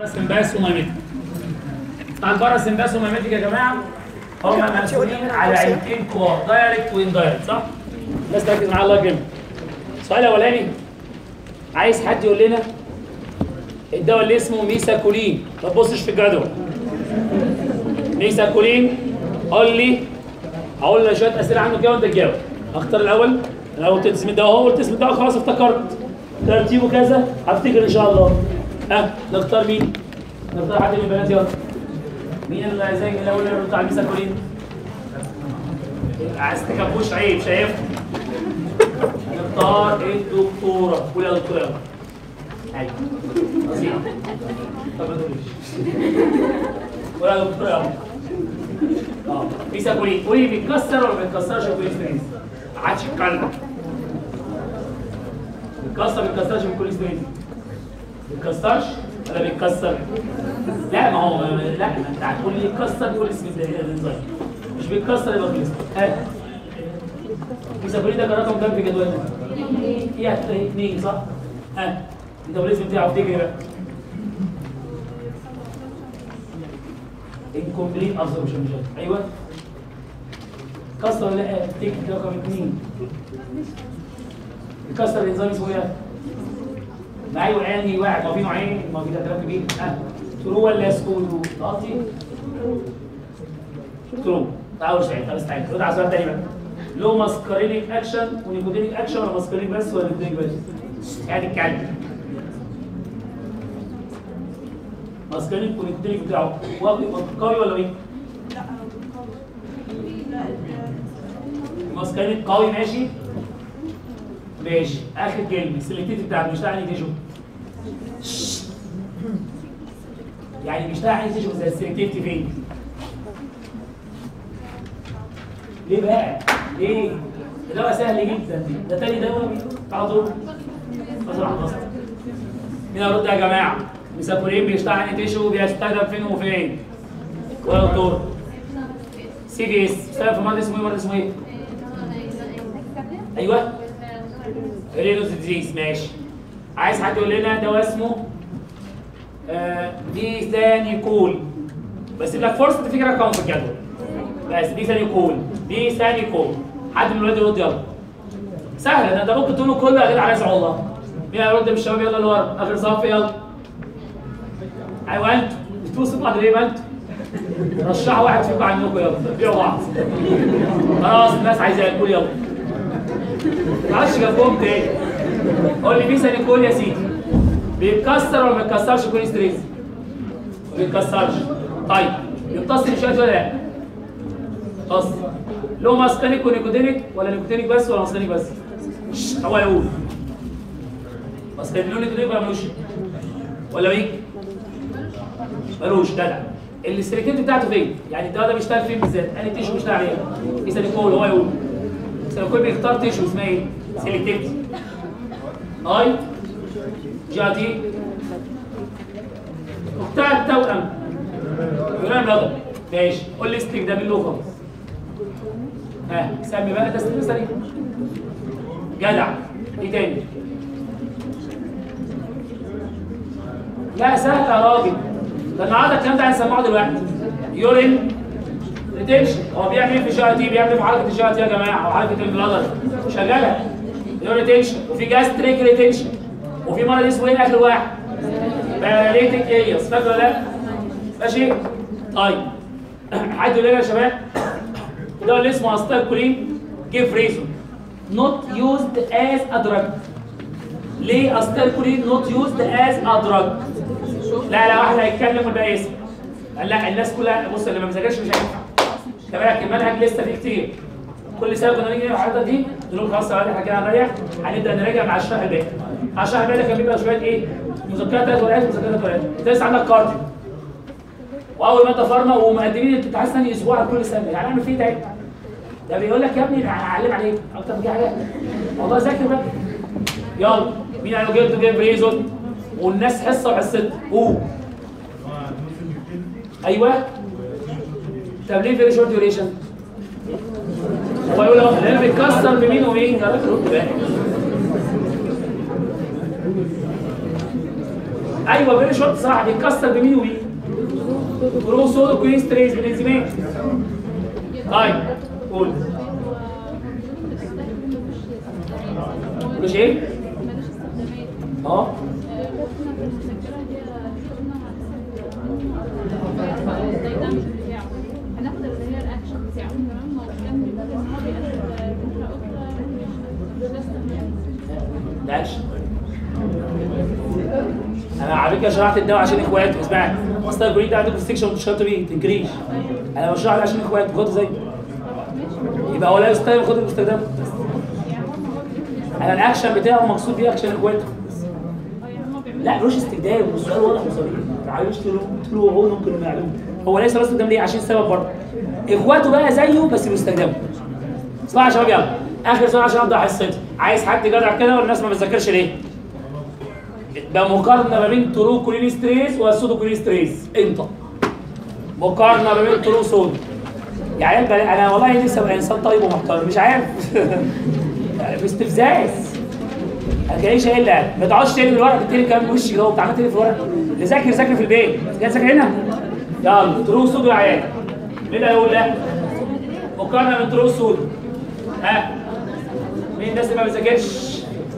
سمباس وميمتك البارا سمباس وميمتك يا جماعه هم مسؤولين على عيلتين كبار دايركت واندايركت صح؟ الناس تركز معايا الله يكرمك السؤال الاولاني عايز حد يقول لنا الدواء اللي اسمه ميساكولين ما تبصش في الجدول ميساكولين قول لي هقول لك شويه اسئله عنه كده وانت تجاوب اختار الاول انا قلت اسم الدواء هو قلت اسم الدواء خلاص افتكرت ترتيبه كذا هفتكر ان شاء الله ها نختار مين؟ نختار حد من البنات يلا مين اللي زي الاول اللي بتاع الميساكولين؟ عايز تكبوش عيب شايف؟ نختار الدكتوره قول يا دكتوره يلا ايوه بسيطه طب ما تقوليش قول يا دكتوره يلا اه ميساكولين قولي بيتكسر ولا ما بيتكسرش الكوليسترول؟ عادش الكلب بيتكسر ما بيتكسرش الكوليسترول؟ بيتكسرش ولا بيتكسر؟ لا ما هو لا ما انت هتقول لي يتكسر يقول اسم الانزيم مش بيتكسر يبقى كوليسترول ها ميساكولين ده كان رقم كام في جدولنا؟ فيها اثنين صح؟ ها الميتابوليزم بتاعه افتكر بقى incomplete absorption مش عارف. ايوه كسر ولا لا افتكر رقم اثنين الكسر الانزيم اسمه ايه؟ ما ايوه يعني واحد ما في نوعين ما في ثلاثه كبير ها ترو ولا سكولو؟ تعطي ترو تعالوا شيء خلاص تعالى خد على سؤال تاني بقى له ماسكارينيك اكشن ونيكوتينيك اكشن ولا ماسكارينيك بس ولا نيكوتينيك بس؟ يعني الكلب ماسكارينيك ونيكوتينيك بتاعه واقي قوي ولا ويك؟ ماسكارينيك قوي ماشي ماشي اخر كلمه السلكتيف بتاعك بيشتغل عليه تيشو يعني بيشتغل عليه تيشو زي السلكتيف فين؟ ليه بقى؟ ليه؟ ده سهل جدا ده تاني دواء على طول بس راح بسط مين هيرد يا جماعه؟ ميساكولين بيشتغل عليه تيشو بيستخدم فين وفين؟ ولا دكتور؟ سي بي اس بيشتغل في مرض اسمه ايه مرض اسمه ايه؟ ايوه رينوس ديزيز ماشي عايز حد يقول لنا دواء اسمه آه ديثانيكول بس لك فرصه تفتكر رقم في الجدول بس ديثانيكول ديثانيكول حد من الولاد يرد يلا سهله ده, ده ممكن تقولوا كله غير على اسعى الله مين هيرد من الشباب يلا اللي ورا اخر صف يلا ايوه انتوا بتوصوا بعض ليه ما انتوا رشحوا واحد فيكم عنكم يلا بيعوا بعض خلاص الناس عايزه تقول يلا معلش جنبهم تاني قول لي ميسا نيكول يا سيدي بيتكسر ولا ما بيتكسرش كوليستريز؟ ما بيتكسرش طيب يمتص الاشارات ولا لا؟ يمتص له ماسكانيك ونيكوتينيك ولا نيكوتينيك بس ولا ماسكانيك بس؟ شش، هو يقول ماسكانيك له نيكوتينيك ولا ملوش؟ ولا ويك؟ ملوش جدع السلكتيف بتاعته فين؟ يعني الدواء ده بيشتغل فين بالذات؟ انهي تيشو بيشتغل عليها؟ ميسا نيكول هو يقول سيكون بيختار تيشو اسمها ايه؟ سيلكتيف اي جي تي بتاع التوأم يوران رضا ماشي قول لي استيك ده بالله خالص ها سمي بقى ده استيك سريع جدع ايه تاني؟ لا سهل يا راجل ده النهارده الكلام ده هنسمعه دلوقتي يورين ريتنشن هو بيعمل ايه في الشقه دي بيعمل ايه في حركه الشقه دي يا جماعه او حركه البلادر شغاله ريتنشن وفي جاستريك ريتنشن وفي مرض اسمه ايه اخر واحد باراليتيك ايس فاكر ولا لا ماشي طيب حد يقول لنا يا شباب ده اللي اسمه استاكولين جيف ريزون نوت يوزد از ا دراج ليه استاكولين نوت يوزد از ا دراج لا لا واحد هيتكلم والباقي يسمع قال لا الناس كلها بص اللي ما مذاكرش مش هينفع خلي بالك المنهج لسه فيه كتير كل سنه كنا نيجي الحته دي نقول خلاص يا احنا كده هنريح هنبدا نراجع مع الشرح الباقي على الشرح الباقي ده كان بيبقى شويه ايه مذكرات ثلاث ورقات مذكرات ورقات انت لسه عندك كارديو واول ماده فارما ومقدمين انت عايز ثاني اسبوع كل سنه يعني اعمل فيه ده ده بيقول لك يا ابني هعلم عليك اكتر من كده حاجات والله ذاكر بقى يلا مين قالوا جبتوا جيب ريزون والناس حصه وحصتها قول ايوه طب ليه فيري شورت ديوريشن؟ هو يقول اهو لان بيتكسر بمين ومين؟ يا راجل رد بقى ايوه فيري شورت صح بيتكسر بمين ومين برو سودو كويس تريز بالانزيمات طيب قول مش ايه؟ اه هناخد اللي هي الاكشن بتاعه تمام هو كان بيقول ان هو بيقلل كونترا ده اكشن انا على فكره شرحت الدواء عشان اخواته اسمعني اصل الجريد ده عندكم في السكشن وانتوا شرحتوا بيه تنكريش انا بشرح عشان اخواته خدوا زي يبقى هو لا يستخدم خد المستخدم انا الاكشن بتاعه مقصود بيه اكشن اخواته لا ملوش استخدام والسؤال واضح وصريح ما عايزش تقولوا تقولوا هو ممكن معلوم هو ليس له استخدام ليه عشان السبب برضه اخواته بقى زيه بس بيستخدموا اسمعوا يا شباب يلا اخر سؤال عشان ابدا حصتي عايز حد جدع كده والناس ما بتذاكرش ليه بمقارنه ما بين ترو كولين ستريس وسودو كولين ستريس انت مقارنه ما بين ترو سودو يعني أنا- انا والله نفسي ابقى انسان طيب ومحترم مش عارف يعني باستفزاز هتلاقيش الا ما تقعدش تقلب الورق تقلب كام وش كده وبتاع عمال تقلب في الورق اللي ذاكر ذاكر في البيت جاي تذاكر هنا يلا ترو سودو يا عيال مين اللي هيقول لا مقارنه من ترو سودو ها مين الناس اللي ما بتذاكرش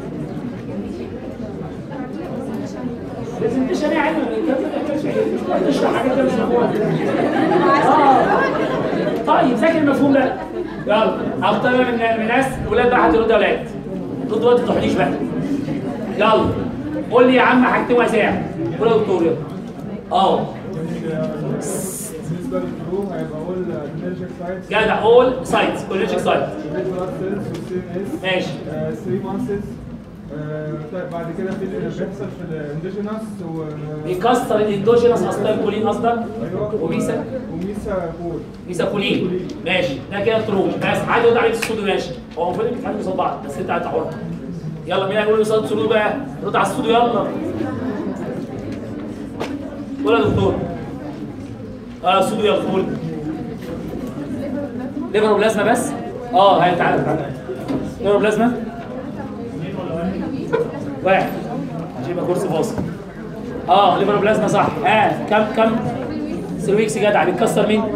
لازم تشرح عنه تشرح حاجات كده مش مفهومه اه طيب ذاكر المفهوم ده يلا اختار من من ناس ولاد بقى هترد يا ولاد رد وقت ما تروحليش بقى يلا قول لي يا عم حاجتين واسع قول يا دكتور يلا اه بالنسبه للجروب هيبقى اول انرجيك سايتس جدع اول سايتس كوليجيك سايت ريد بلاد سيلز والسي ام اس ماشي 3 مانسز طيب بعد كده في اللي بيحصل في الانديجينس و بيكسر الاندوجينس اصلا كولين قصدك ايوه وميسا وميسا كول ميساكولين ماشي ده كده تروح بس حد يرد عليك الصوت ماشي هو المفروض انك تتعلموا قصاد بعض بس انت هتحور يلا مين هيقول لي صوت الصوت بقى رد على الصوت يلا قول يا دكتور اه الصوت يلا قول ليفر بلازما بس اه هاي تعالى تعالى ليفر بلازما واحد عشان يبقى كرسي فاصل اه ليفر بلازما صح ها آه. كم كم سيرويكس جدع بيتكسر مين؟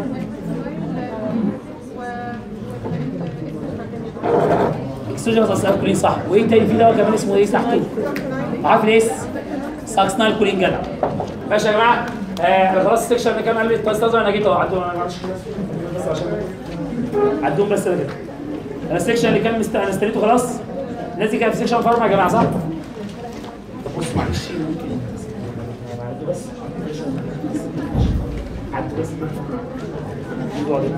اكسجين اصلا كولين صح وايه تاني في دواء كمان اسمه ايه تحته؟ عارف ليه؟ ساكسنال كولين جدع ماشي يا جماعه آه خلاص السكشن اللي كان قال لي استاذ انا جيت اهو عدوا انا معلش بس عشان عدوهم بس انا كده انا السكشن اللي كان مست... انا استنيته خلاص الناس دي كانت في سكشن فارما يا جماعه صح؟ طب بص معلش ممكن عدوا بس عدوا بس ايوه ده.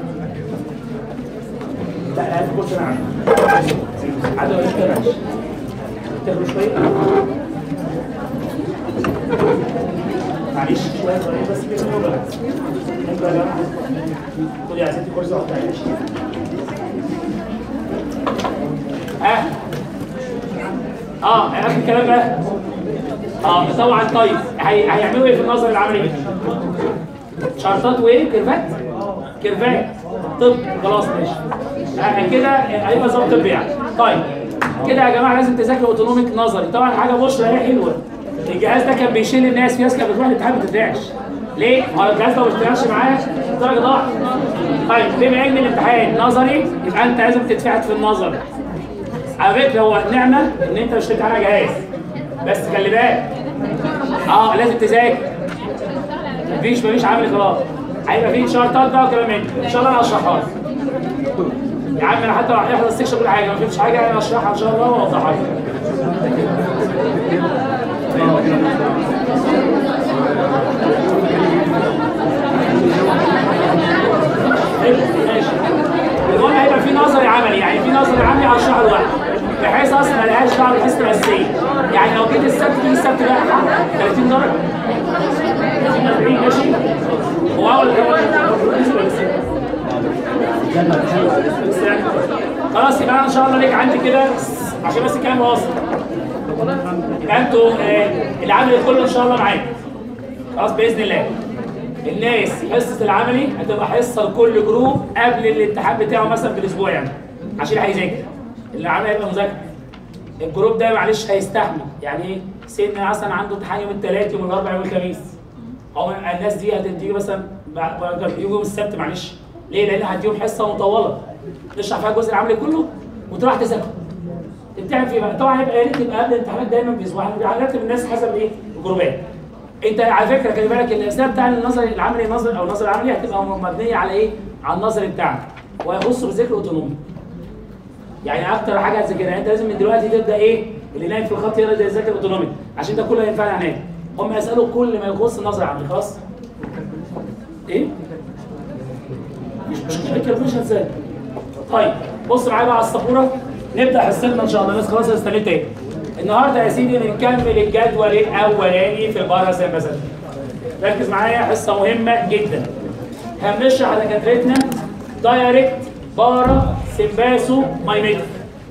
لا لا في كورس انا عدوا عدوا مش كده تاخدوا شويه معلش شويه صغيرين بس كده ولا انتوا يا جماعه خدي يا ستي كورس واحد معلش ها اه اخر الكلام بقى اه طبعا طيب هي- هيعملوا ايه في النظر العملي شرطات وايه كيرفات كيرفات طب خلاص ماشي آه كده هيبقى نظام طبي يعني طيب كده يا جماعه لازم تذاكروا اوتونوميك نظري طبعا حاجه بشرى هي حلوه الجهاز ده كان بيشيل الناس في ناس كانت بتروح الامتحان ما بتدفعش ليه؟ هو الجهاز لو ما اشتغلش معاه الدرجه ضاعت طيب بما ان الامتحان نظري يبقى انت لازم تتفحت في النظر على فكره هو نعمه ان انت مش على جهاز بس خلي بالك اه لازم تذاكر مفيش مفيش عامل خلاص هيبقى فيه شرطات بقى وكلام من ده. ان شاء الله انا هشرحها لك يا عم انا حتى لو هنحضر السكشن كل حاجه ما فيش حاجه انا هشرحها ان شاء الله واوضحها لك حلو، ماشي المهم هيبقى في نظري عملي يعني في نظري عملي هشرحه لوحده بحيث اصلا ما لهاش دعوه بالحصه الاساسيه يعني لو جيت السبت تيجي السبت بقى 30 درجه 30 40 ماشي هو اول بس يعني خلاص يبقى انا ان شاء الله ليك عندي كده عشان بس الكلام واصل يبقى انتوا آه، العمل كله ان شاء الله معاك خلاص باذن الله الناس حصه العملي هتبقى حصه لكل جروب قبل الامتحان بتاعه مثلا بالاسبوع يعني عشان هيذاكر العمل هيبقى مذاكره الجروب ده معلش هيستحمل يعني ايه سن مثلا عنده امتحان يوم الثلاث يوم الاربعاء يوم الخميس او الناس دي هتيجي مثلا بعد- بعد- يجوا يوم السبت معلش ليه؟ لان هديهم حصه مطوله نشرح فيها الجزء العملي كله وتروح تذاكر بتعمل فيه بقى طبعا يبقى يا ريت يبقى قبل الامتحانات دايما باسبوع احنا بنرتب الناس حسب ايه؟ الجروبات انت على فكره خلي بالك الاسئله بتاع النظري العملي النظري او النظري العملي هتبقى مبنيه على ايه؟ على النظري بتاعنا ويخص بذكر اوتونومي يعني اكتر حاجه هتذاكرها يعني انت لازم من دلوقتي تبدا ايه؟ اللي نايم في الخط يقدر يذاكر اوتونومي عشان ده كله هينفعنا هناك هم يسالوا كل ما يخص النظري العملي خلاص؟ ايه؟ مش مشكله الكالكوليشن ازاي؟ طيب بص معايا بقى على السبوره نبدا حصتنا ان شاء الله الناس خلاص استنيت ايه النهارده يا سيدي بنكمل الجدول الاولاني في الباراسمباثيك ركز معايا حصه مهمه جدا هنشرح على دكاترتنا دايركت بارا سمباسو مايميتك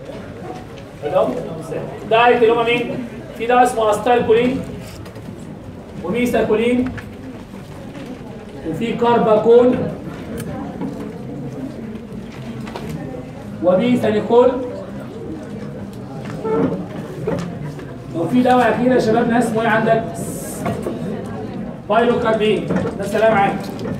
دايركت اللي هم مين؟ في ده اسمه استالكولين وميثاكولين وفي كارباكول وبيثانيكول وفي دواء اخير يا شباب ناس اسمه ايه عندك؟ بايلوكاربين ده السلام عليكم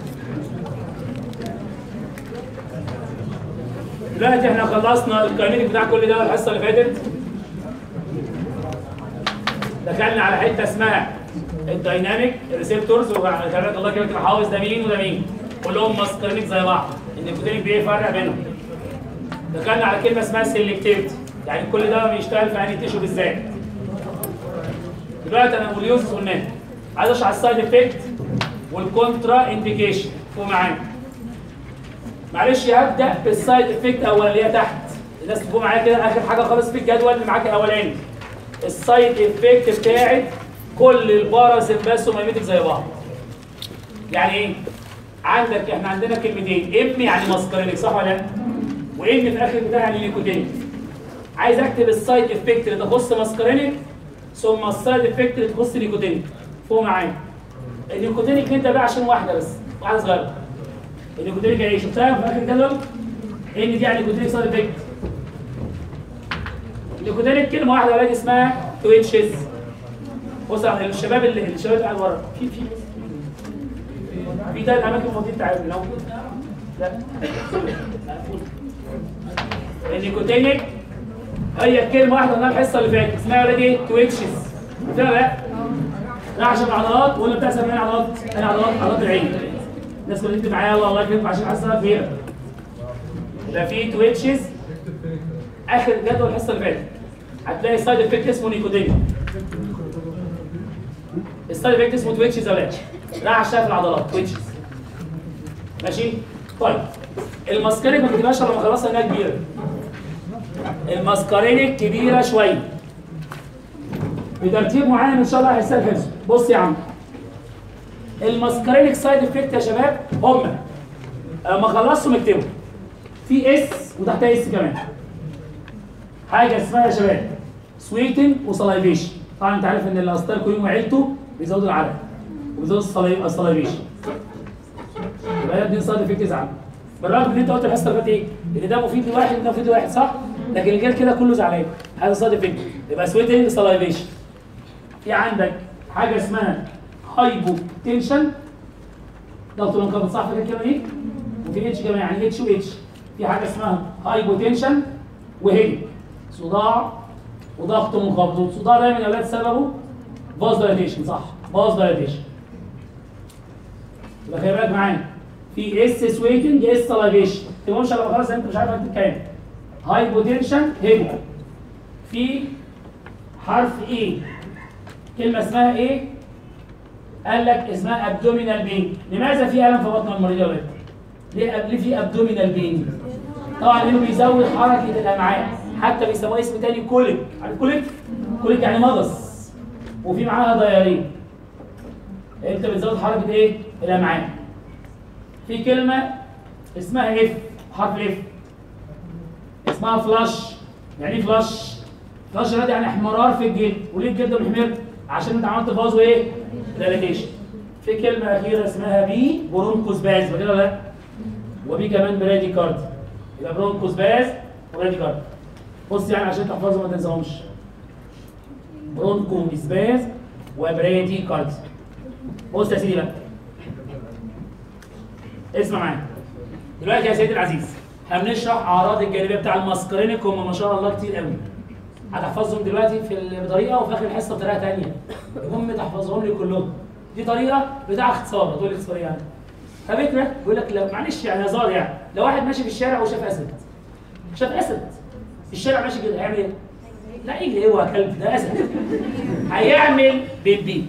دلوقتي احنا خلصنا الكاينيتيك بتاع كل ده الحصه اللي فاتت دخلنا على حته اسمها الدايناميك ريسبتورز وخلي الله كده تبقى حافظ ده مين وده مين كلهم ماسكرينيك زي بعض النيكوتينيك بيفرق بينهم دخلنا على كلمه اسمها سيلكتيفيتي يعني كل ده بيشتغل في انهي تيشو بالذات دلوقتي انا بوليوز قلنا عايز اشرح السايد افكت والكونترا انديكيشن فوق معايا معلش هبدا بالسايد افكت اولا اللي هي تحت الناس تفوق معايا كده اخر حاجه خالص في الجدول اللي معاك الاولاني السايد افكت بتاعت كل الباراسمباسومايميتك زي بعض يعني ايه عندك احنا عندنا كلمتين ام يعني ماسكارينيك صح ولا لا وان في الاخر بتاع يعني نيكوتينيك عايز اكتب السايد افكت اللي تخص ماسكارينيك ثم السايد افكت اللي تخص نيكوتينيك فوق معايا النيكوتينيك نبدا بقى عشان واحده بس واحده صغيره النيكوتينيك ايه شفتها في اخر الجدول ان دي يعني نيكوتينيك سايد افكت النيكوتينيك كلمه واحده ولاد اسمها تويتشز بص يا الشباب اللي الشباب اللي قاعد ورا في في في ثلاث اماكن فاضيين تعالوا لو لا النيكوتينيك هي كلمه واحده قلناها الحصه اللي فاتت اسمها ولاد ايه تويتشز قلتها لا لا عشان العضلات ولا بتحسب من عضلات انا عضلات عضلات العين الناس كلها تكتب معايا الله يكرمك عشان حاسه كبيره يبقى في تويتشز اخر جدول الحصه اللي فاتت هتلاقي سايد افكت اسمه نيكوتينيك السايد افكت اسمه تويتشز يا ولاد رعشه في العضلات تويتشز ماشي طيب الماسكارينك ما تجيبهاش الا لما خلصها انها كبيره الماسكارينك كبيره شويه بترتيب معين ان شاء الله هيحسها الحفظ بص يا عم الماسكارينك سايد افكت يا شباب هم لما خلصتم اكتبوا في اس وتحتها اس كمان حاجه اسمها يا شباب سويتنج وسلايفيشن طبعا انت عارف ان الاستالكولين وعيلته بيزودوا العرق وبيزودوا السلايفيشن يبقى ده اتنين سايد افكت زعل بالرغم ان انت قلت الحصه اللي فاتت ايه؟ ان ده مفيد لواحد وده مفيد لواحد صح؟ لكن الجيل كده كله زعلان هذا سايد افكت يبقى سويتنج سلايفيشن في عندك حاجه اسمها هايبو تنشن ضغط منخفض صح فاكر الكلمه دي؟ وفي اتش كمان يعني اتش واتش في حاجه اسمها هايبو تنشن وهيدي صداع وضغط منخفض والصداع دايما يا اولاد سببه باز دايليتيشن صح باز دايليتيشن يبقى خلي بالك معايا في اس سويتنج اس سلايفيشن تقومش لما خلاص انت مش عارف انت كام هايبوتنشن هيدي في حرف ايه كلمه اسمها ايه قال لك اسمها ابدومينال بين لماذا في الم في بطن المريض يا ولاد ليه ليه في ابدومينال بين طبعا لانه بيزود حركه الامعاء حتى بيسموه اسم تاني كوليك عارف كوليك كوليك يعني مغص وفي معاها ضيارين انت بتزود حركه ايه الامعاء في كلمه اسمها اف حرف اف اسمها فلاش يعني ايه فلاش فلاش ده يعني احمرار في الجلد وليه الجلد محمر عشان انت عملت فاز وايه ديليتيشن في كلمه اخيره اسمها بي برونكوس باز كده ولا لا وبي كمان برادي كارد يبقى برونكوس باز ورادي كارد بص يعني عشان تحفظهم ما تنساهمش برونكو اسباز وبرادي كارديو بص يا سيدي بقى اسمع معايا دلوقتي يا سيدي العزيز هنشرح اعراض الجانبيه بتاع الماسكرينيك هم ما شاء الله كتير قوي هتحفظهم دلوقتي في ال- بطريقه وفي اخر الحصه بطريقه ثانيه المهم تحفظهم لي كلهم دي طريقه بتاع اختصار تقول لي اختصار يعني ففكره بيقول لك لو معلش يعني هزار يعني لو واحد ماشي في الشارع وشاف اسد شاف اسد في الشارع ماشي كده هيعمل ايه؟ لا يجري هو كلب ده اسد هيعمل بيبي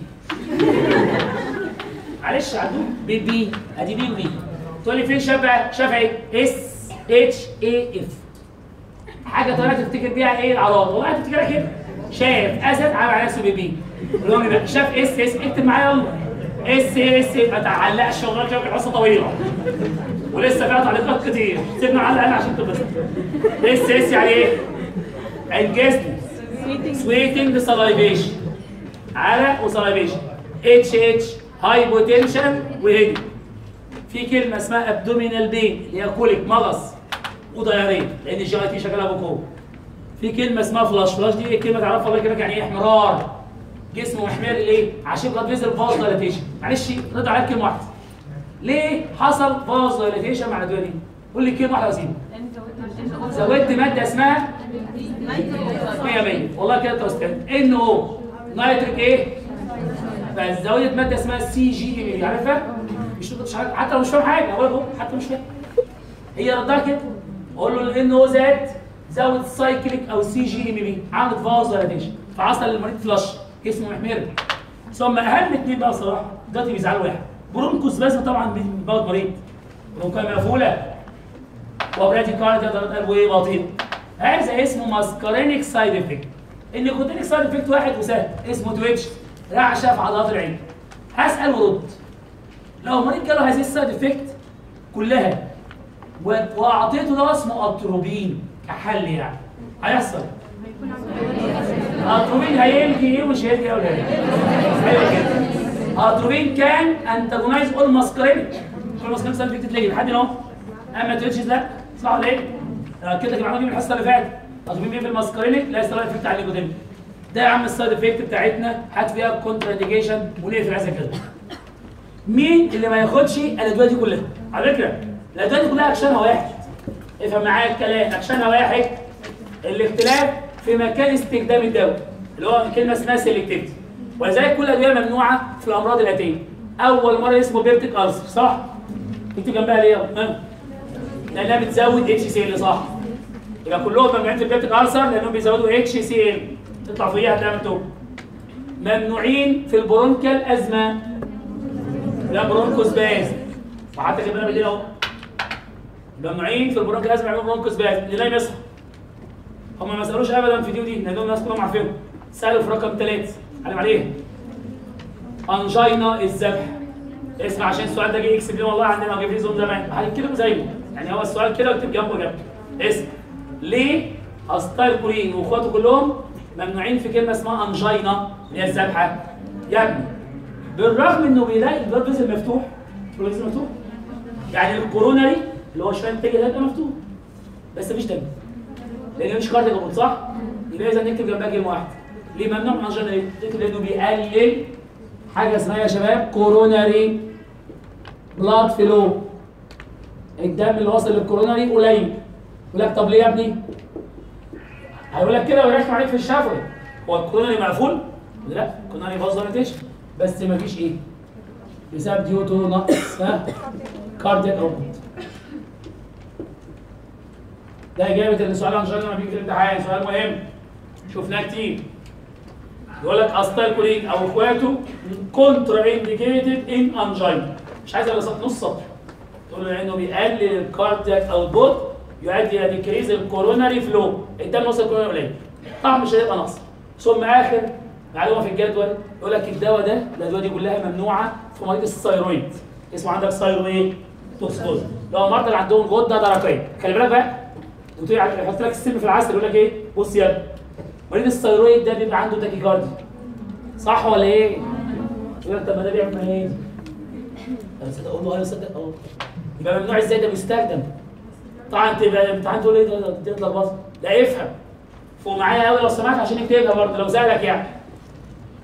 معلش عدوم بيبي ادي بي وبي تقول لي فين شاف بقى؟ شاف ايه؟ اس اتش اي اف حاجه طريقه تفتكر بيها ايه العضلات والله هتفتكرها كده شاف اسد عامل على نفسه بيبي قول لهم بقى شاف اس اس اكتب معايا يلا اس اس ما تعلقش شغلك شغل الحصه طويله ولسه فيها تعليقات كتير سيبنا على الاقل عشان تبقى اس اس يعني ايه؟ انجزني سويتنج سلايفيشن عرق وسلايفيشن اتش اتش هايبوتنشن وهيدي في كلمه اسمها ابدومينال بين اللي هي كوليك مغص ودياريه لان الجي اي تي شغاله بقوه في كلمه اسمها فلاش فلاش دي كلمه تعرفها الله يكرمك يعني ايه احمرار جسمه محمر ليه عشان بلاد فيزل فاز دايليتيشن معلش رد عليك كلمه واحده ليه حصل فاز دايليتيشن مع الادويه دي قول لي كلمه واحده يا سيدي زودت ماده اسمها 100 100 والله كده توستات ان او نايتريك ايه بس زودت ماده اسمها سي جي ام عارفها مش مش عارف- حتى لو مش فاهم حاجه اقول له حتى مش فاهم هي ردها كده اقول له الان او زاد زود سايكليك او سي جي ام بي عملت فاز دايليتيشن فحصل للمريض فلاش جسمه محمر ثم اهم اثنين بقى بصراحه دلوقتي بيزعلوا واحد برونكوس بس طبعا بيموت مريض برونكايه مقفوله وبرادي كارديا ضربات قلب وايه بطيء هذا اسمه ماسكارينيك سايد افكت النيكوتينيك سايد افكت واحد وسهل اسمه تويتش رعشه في عضلات العين هسال ورد لو مريض جاله هذه السايد افكت كلها و- واعطيته دواء اسمه اتروبين كحل يعني هيحصل اتروبين هيلغي ايه ومش هيلغي ايه ولا ايه؟ ايوه كده اتروبين كان انتاجونايز اول ماسكارينيك كل ماسكارينيك سايد افكت تلاقي لحد اهو اما تويتش لا صح ولا ايه؟ اكد لك المعلومه دي من الحصه اللي فاتت اتروبين بيقفل الماسكارينيك لا يستطيع افكت على النيكوتين ده يا عم السايد افكت بتاعتنا هات فيها كونترا انديكيشن ونقفل عايزها كده مين اللي ما ياخدش الادويه دي كلها على فكره الادويه دي كلها اكشنها واحد افهم معايا الكلام اكشنها واحد الاختلاف في مكان استخدام الدواء اللي هو كلمه اسمها سيلكتيفيتي ولذلك كل الادويه ممنوعه في الامراض الاتيه اول مره اسمه بيبتيك ألسر صح اكتب جنبها ليه ها لانها بتزود اتش سي ال صح يبقى كلهم ممنوعين في البيبتيك ألسر لانهم بيزودوا اتش سي ال تطلع فوقيها هتلاقيها مكتوب ممنوعين في البرونكال ازمه لا برونكوس باز وحتى كده بالليل اهو ممنوعين في البرونكوس لازم يعملوا برونكوس باز اللي لا يصحى هم ما سالوش ابدا في دي ودي لانهم الناس كلهم عارفينهم سالوا في رقم ثلاثه علم عليه انجينا الذبح اسمع عشان السؤال ده جه اكسب لي والله عندنا جايب لي زوم زمان هنكتبه زيه يعني هو السؤال كده واكتب جنبه جنبه اسم ليه استايل كورين واخواته كلهم ممنوعين في كلمه اسمها انجينا اللي هي الذبحه يا ابني بالرغم انه بيلاقي البلاد فيزل مفتوح البلاد فيزل مفتوح يعني الكوروناري اللي هو شويه تاجي ده يبقى مفتوح بس مفيش دم لانه مش كارديو جابون صح؟ يبقى اذا نكتب جنبها كلمه واحده ليه ممنوع من انجينا ليه؟ نكتب لانه بيقلل حاجه اسمها يا شباب كوروناري بلاد فلو الدم اللي واصل للكوروناري قليل يقول لك طب ليه يا ابني؟ هيقول لك كده ويرخم عليك في الشفوي هو الكوروناري مقفول؟ لا الكوروناري باظ دايليتيشن بس مفيش ايه؟ بسبب ديو تو نقص ها كاردياك اوتبوت ده اجابه السؤال عن لما بيجي في الامتحان سؤال مهم شفناه كتير يقول لك استايل كولين او اخواته كونترا انديكيتد ان انجينا مش عايز الا سطر- نص سطر تقول له انه بيقلل الكاردياك اوتبوت يؤدي الى ديكريز الكوروناري فلو الدم وصل الكوروناري قليل طبعا مش هيبقى نقص ثم اخر معلومه في الجدول يقول لك الدواء ده الادويه دي كلها ممنوعه في مريض الثايرويد اسمه عندك ثايرويد توكسيكوز لو المرضى اللي عندهم غده درقيه خلي بالك بقى الدكتور يحط لك السم في العسل يقول لك ايه بص يا ابني مريض الثايرويد ده بيبقى عنده تاكيكارديا صح ولا ايه؟ يقول لك طب ما ده بيعمل ايه؟ طب صدق اقول له ايوه صدق اه يبقى ممنوع ازاي ده بيستخدم طبعا تبقى الامتحان تقول ايه ده ده تتلخبط لا افهم فوق معايا قوي لو سمحت عشان اكتبها برضه لو سالك يعني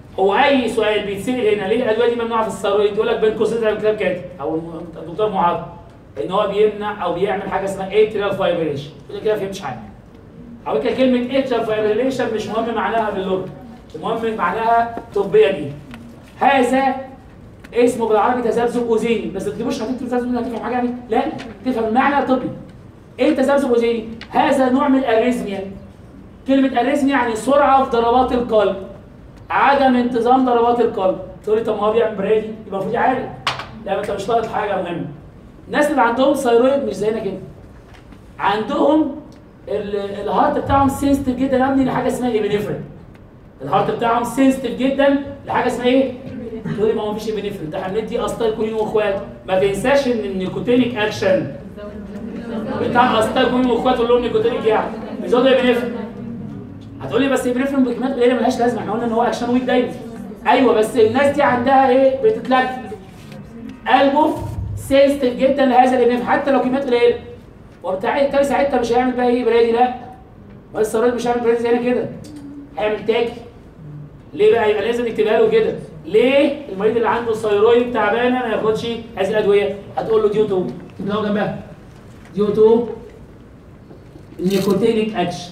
هو اي سؤال بيتسال هنا ليه الادويه دي ممنوعه في الثيرويد يقول لك بين قوسين زي ما الكتاب كاتب او الدكتور معاذ ان هو بيمنع او بيعمل حاجه اسمها اتريال فايبريشن يقول لك كده ما فهمتش حاجه على فكره كلمه اتريال فايبريشن مش مهم معناها باللغه المهم معناها طبيا ايه هذا اسمه بالعربي تذبذب اذيني بس ما تكتبوش هتكتب تذبذب اذيني هتفهم حاجه يعني لا تفهم المعنى الطبي ايه تذبذب اذيني هذا نوع من الاريزميا كلمه اريزميا يعني سرعه في ضربات القلب عدم انتظام ضربات القلب تقول لي طب ما هو بيعمل برادي يبقى المفروض يعالج لا ما انت مش لاقط حاجه مهمه الناس اللي عندهم ثيرويد مش زينا كده عندهم ال- الهارت بتاعهم سنسيتيف جدا يا ابني لحاجه اسمها ايبنفرين الهارت بتاعهم سنسيتيف جدا لحاجه اسمها ايه؟ تقول لي ما هو مفيش ايبنفرين ده احنا بندي استايكولين واخوات ما تنساش ان النيكوتينيك اكشن بتاع استايكولين واخواته اللي هو نيكوتينيك يعني بيزودوا ايبنفرين هتقول لي بس ايبنفرين بكميات قليله ملهاش لازمه احنا قلنا ان هو اكشن ويك دايما ايوه بس الناس دي عندها ايه بتتلكك قلبه سنسيتيف جدا لهذا الابنفرين حتى لو كميات قليله وبتاع التاني ساعتها مش هيعمل بقى ايه برادي لا بس الراجل مش هيعمل برادي زينا كده هيعمل تاكي ليه بقى يبقى لازم نكتبها له كده ليه المريض اللي عنده ثيرويد تعبانه ما ياخدش هذه الادويه هتقول له ديو تو تكتب له جنبها ديو تو نيكوتينيك اكشن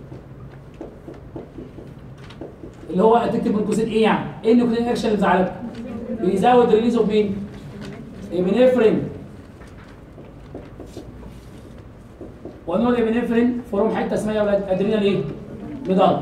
اللي هو هتكتب من قوسين ايه يعني؟ ايه النيكوتينيك اكشن اللي مزعلك؟ بيزود ريليز اوف مين؟ ابنفرين ونقول ابنفرين فروم حته اسمها يا ولاد ادرينال ايه؟ مضاد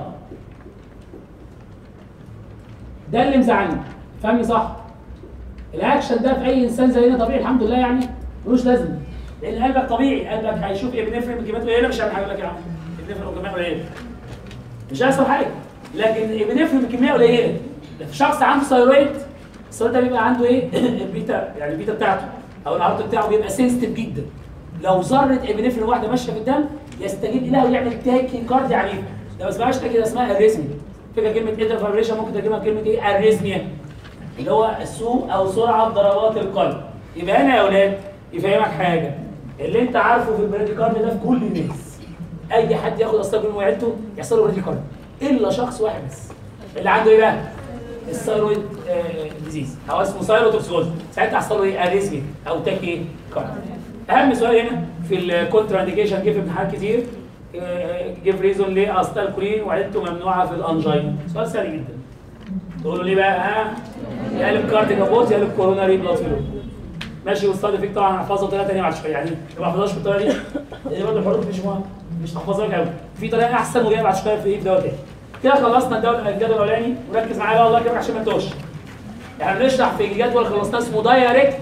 ده اللي مزعلني فهمني صح الاكشن ده في اي انسان زينا طبيعي الحمد لله يعني ملوش لازمه لان قلبك طبيعي قلبك هيشوف ابنفرين بكميات قليله مش هيعمل حاجه لك يا عم ابنفرين بكميات قليله مش هيحصل حاجه لكن ابنفرين بكميه قليله في شخص عنده ثيرويد الثيرويد ده بيبقى عنده ايه البيتا يعني البيتا بتاعته او العرض بتاعه بيبقى سنسيتيف جدا لو ذره ابنفرين واحده ماشيه في الدم يستجيب لها ويعمل تاكي كاردي عنيف ده ما اسمهاش تاكي ده اسمها اريزميا فكره كلمه ايدر فايبريشن ممكن ترجمها كلمه ايه اريزميا اللي هو سوء او سرعه في ضربات القلب يبقى هنا يا اولاد يفهمك حاجه اللي انت عارفه في البراديكارد ده في كل الناس اي حد ياخد استاجون وعيلته يحصل له براديكارد الا شخص واحد بس اللي عنده ايه بقى؟ الثيرويد ديزيز او اسمه ثايروتوكسيكوز ساعتها هيحصل له ايه اريزميا او تاكي كارد اهم سؤال هنا في الكونترا انديكيشن جه في امتحانات كتير جيف ريزون ليه استالكولين وعدته ممنوعه في الانجين سؤال سهل جدا تقول له ليه بقى ها يقلب كارديك ابوت يقلب كوروناري بلاد فلو ماشي واستاذ فيك طبعا هحفظها بطريقه ثانيه بعد شويه يعني ما احفظهاش بالطريقه دي لان برضه الحروف مش مهم مش تحفظها لك قوي في طريقه احسن وجايه بعد شويه في ايه في دواء تاني كده خلصنا الدواء الجدول الاولاني وركز معايا بقى والله كده عشان ما تتوهش احنا بنشرح في الجدول خلصناه اسمه دايركت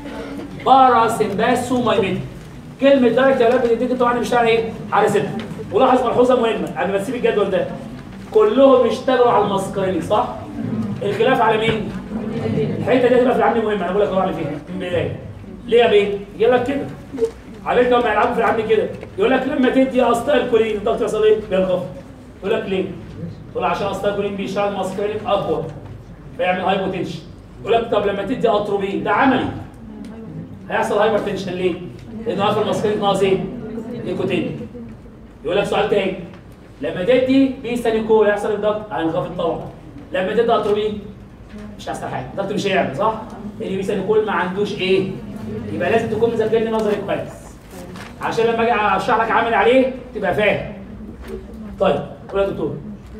باراسمباسو مايميتيك كلمه دايركت يا ولاد بتديك طبعا بيشتغل ايه؟ على ست ولاحظ ملحوظه مهمه قبل ما تسيب الجدول ده كلهم اشتغلوا على المسكرينيك صح؟ الخلاف على مين؟ الحته دي هتبقى في العمل مهمه انا بقول لك اهو على فيها من البدايه ليه يا بيه؟ يجيب لك كده عليك لما يلعبوا في العمل كده يقول لك لما تدي استالكولين الضغط يحصل ايه؟ بينخفض يقول لك ليه؟ يقول عشان استالكولين بيشتغل مسكرينيك اكبر فيعمل هايبوتنشن يقول لك طب لما تدي اتروبين ده عملي هيحصل هايبر تنشن ليه؟ لانه عارف المسكرينيك ناقص ايه؟ نيكوتين يقول لك سؤال تاني لما تدي بيستانيكول هيحصل الضغط هينخفض طبعا لما تدي اتروبين مش هيحصل حاجه الضغط مش هيعمل صح؟ اللي بيستانيكول ما عندوش ايه؟ يبقى لازم تكون مذاكرني نظري كويس عشان لما اجي اشرح لك عامل عليه تبقى فاهم طيب قول يا دكتور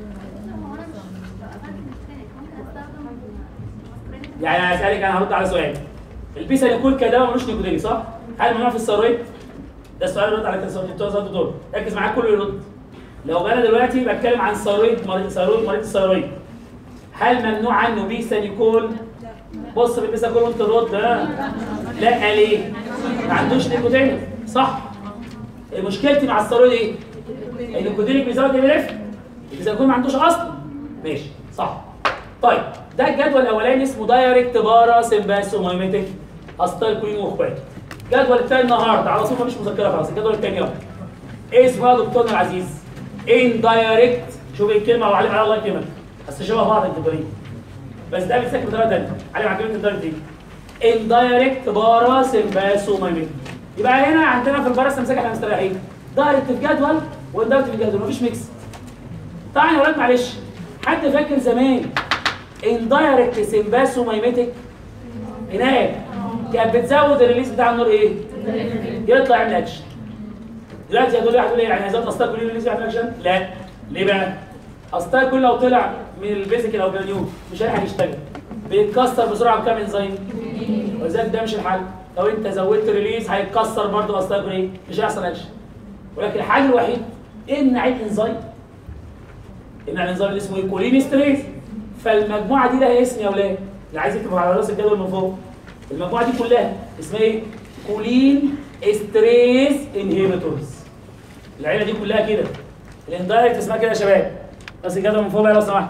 يعني هسألك انا هرد على سؤال البيساليكول كدواء ملوش نيكوتين صح؟ هل ممنوع في الثيرويد؟ ده السؤال اللي رد على السؤال بتوع زاد دول ركز معاك كله يرد لو انا دلوقتي بتكلم عن ثيرويد مريض ثيرويد مريض الثيرويد هل ممنوع عنه بيساليكول؟ بص بالبيساليكول وانت ترد ها؟ لا ليه؟ ما عندوش نيكوتين صح؟ مشكلتي مع الثيرويد ايه؟ النيكوتين بيزود ايه البيساليكول ما عندوش اصلا ماشي صح طيب ده الجدول الاولاني اسمه دايركت بارا سمباسو مايميتيك استالكولين واخواته الجدول الثاني النهارده على طول مفيش مذكره خلاص الجدول الثاني اهو ايه اسمه يا دكتورنا العزيز ان دايركت شوف الكلمه وعلم على الله يكرمك بس شبه بعض الجدولين بس ده بيتذاكر بطريقه ثانيه علم على كلمه الدايركت دي ان دايركت بارا سمباسو مايميتيك يبقى هنا عندنا في البارا سمسك احنا مستريحين دايركت في جدول واندايركت في جدول مفيش ميكس طبعا يا ولاد معلش حد فاكر زمان اندايركت سمباسومايميتك هناك كانت بتزود الريليز بتاع النور ايه؟ يطلع يعمل اكشن دلوقتي هتقول لي هتقول لي يعني زاد اصلا كل ريليز يعمل اكشن؟ لا ليه بقى؟ اصلا كل لو طلع من البيزك او الجرانيول مش هيلحق يشتغل بيتكسر بسرعه بكام انزيم؟ ولذلك ده مش الحل لو انت زودت ريليز هيتكسر برضه اصلا ايه؟ مش هيحصل اكشن ولكن الحل الوحيد امنع الانزيم امنع الانزيم اللي اسمه ايه؟ كولينستريز فالمجموعه دي لها اسم يا اولاد اللي عايز يكتب على راس الجدول من فوق المجموعه دي كلها اسمها ايه؟ كولين استريز انهيبيتورز العيله دي كلها كده الاندايركت اسمها كده يا شباب بس الجدول من فوق بقى لو سمحت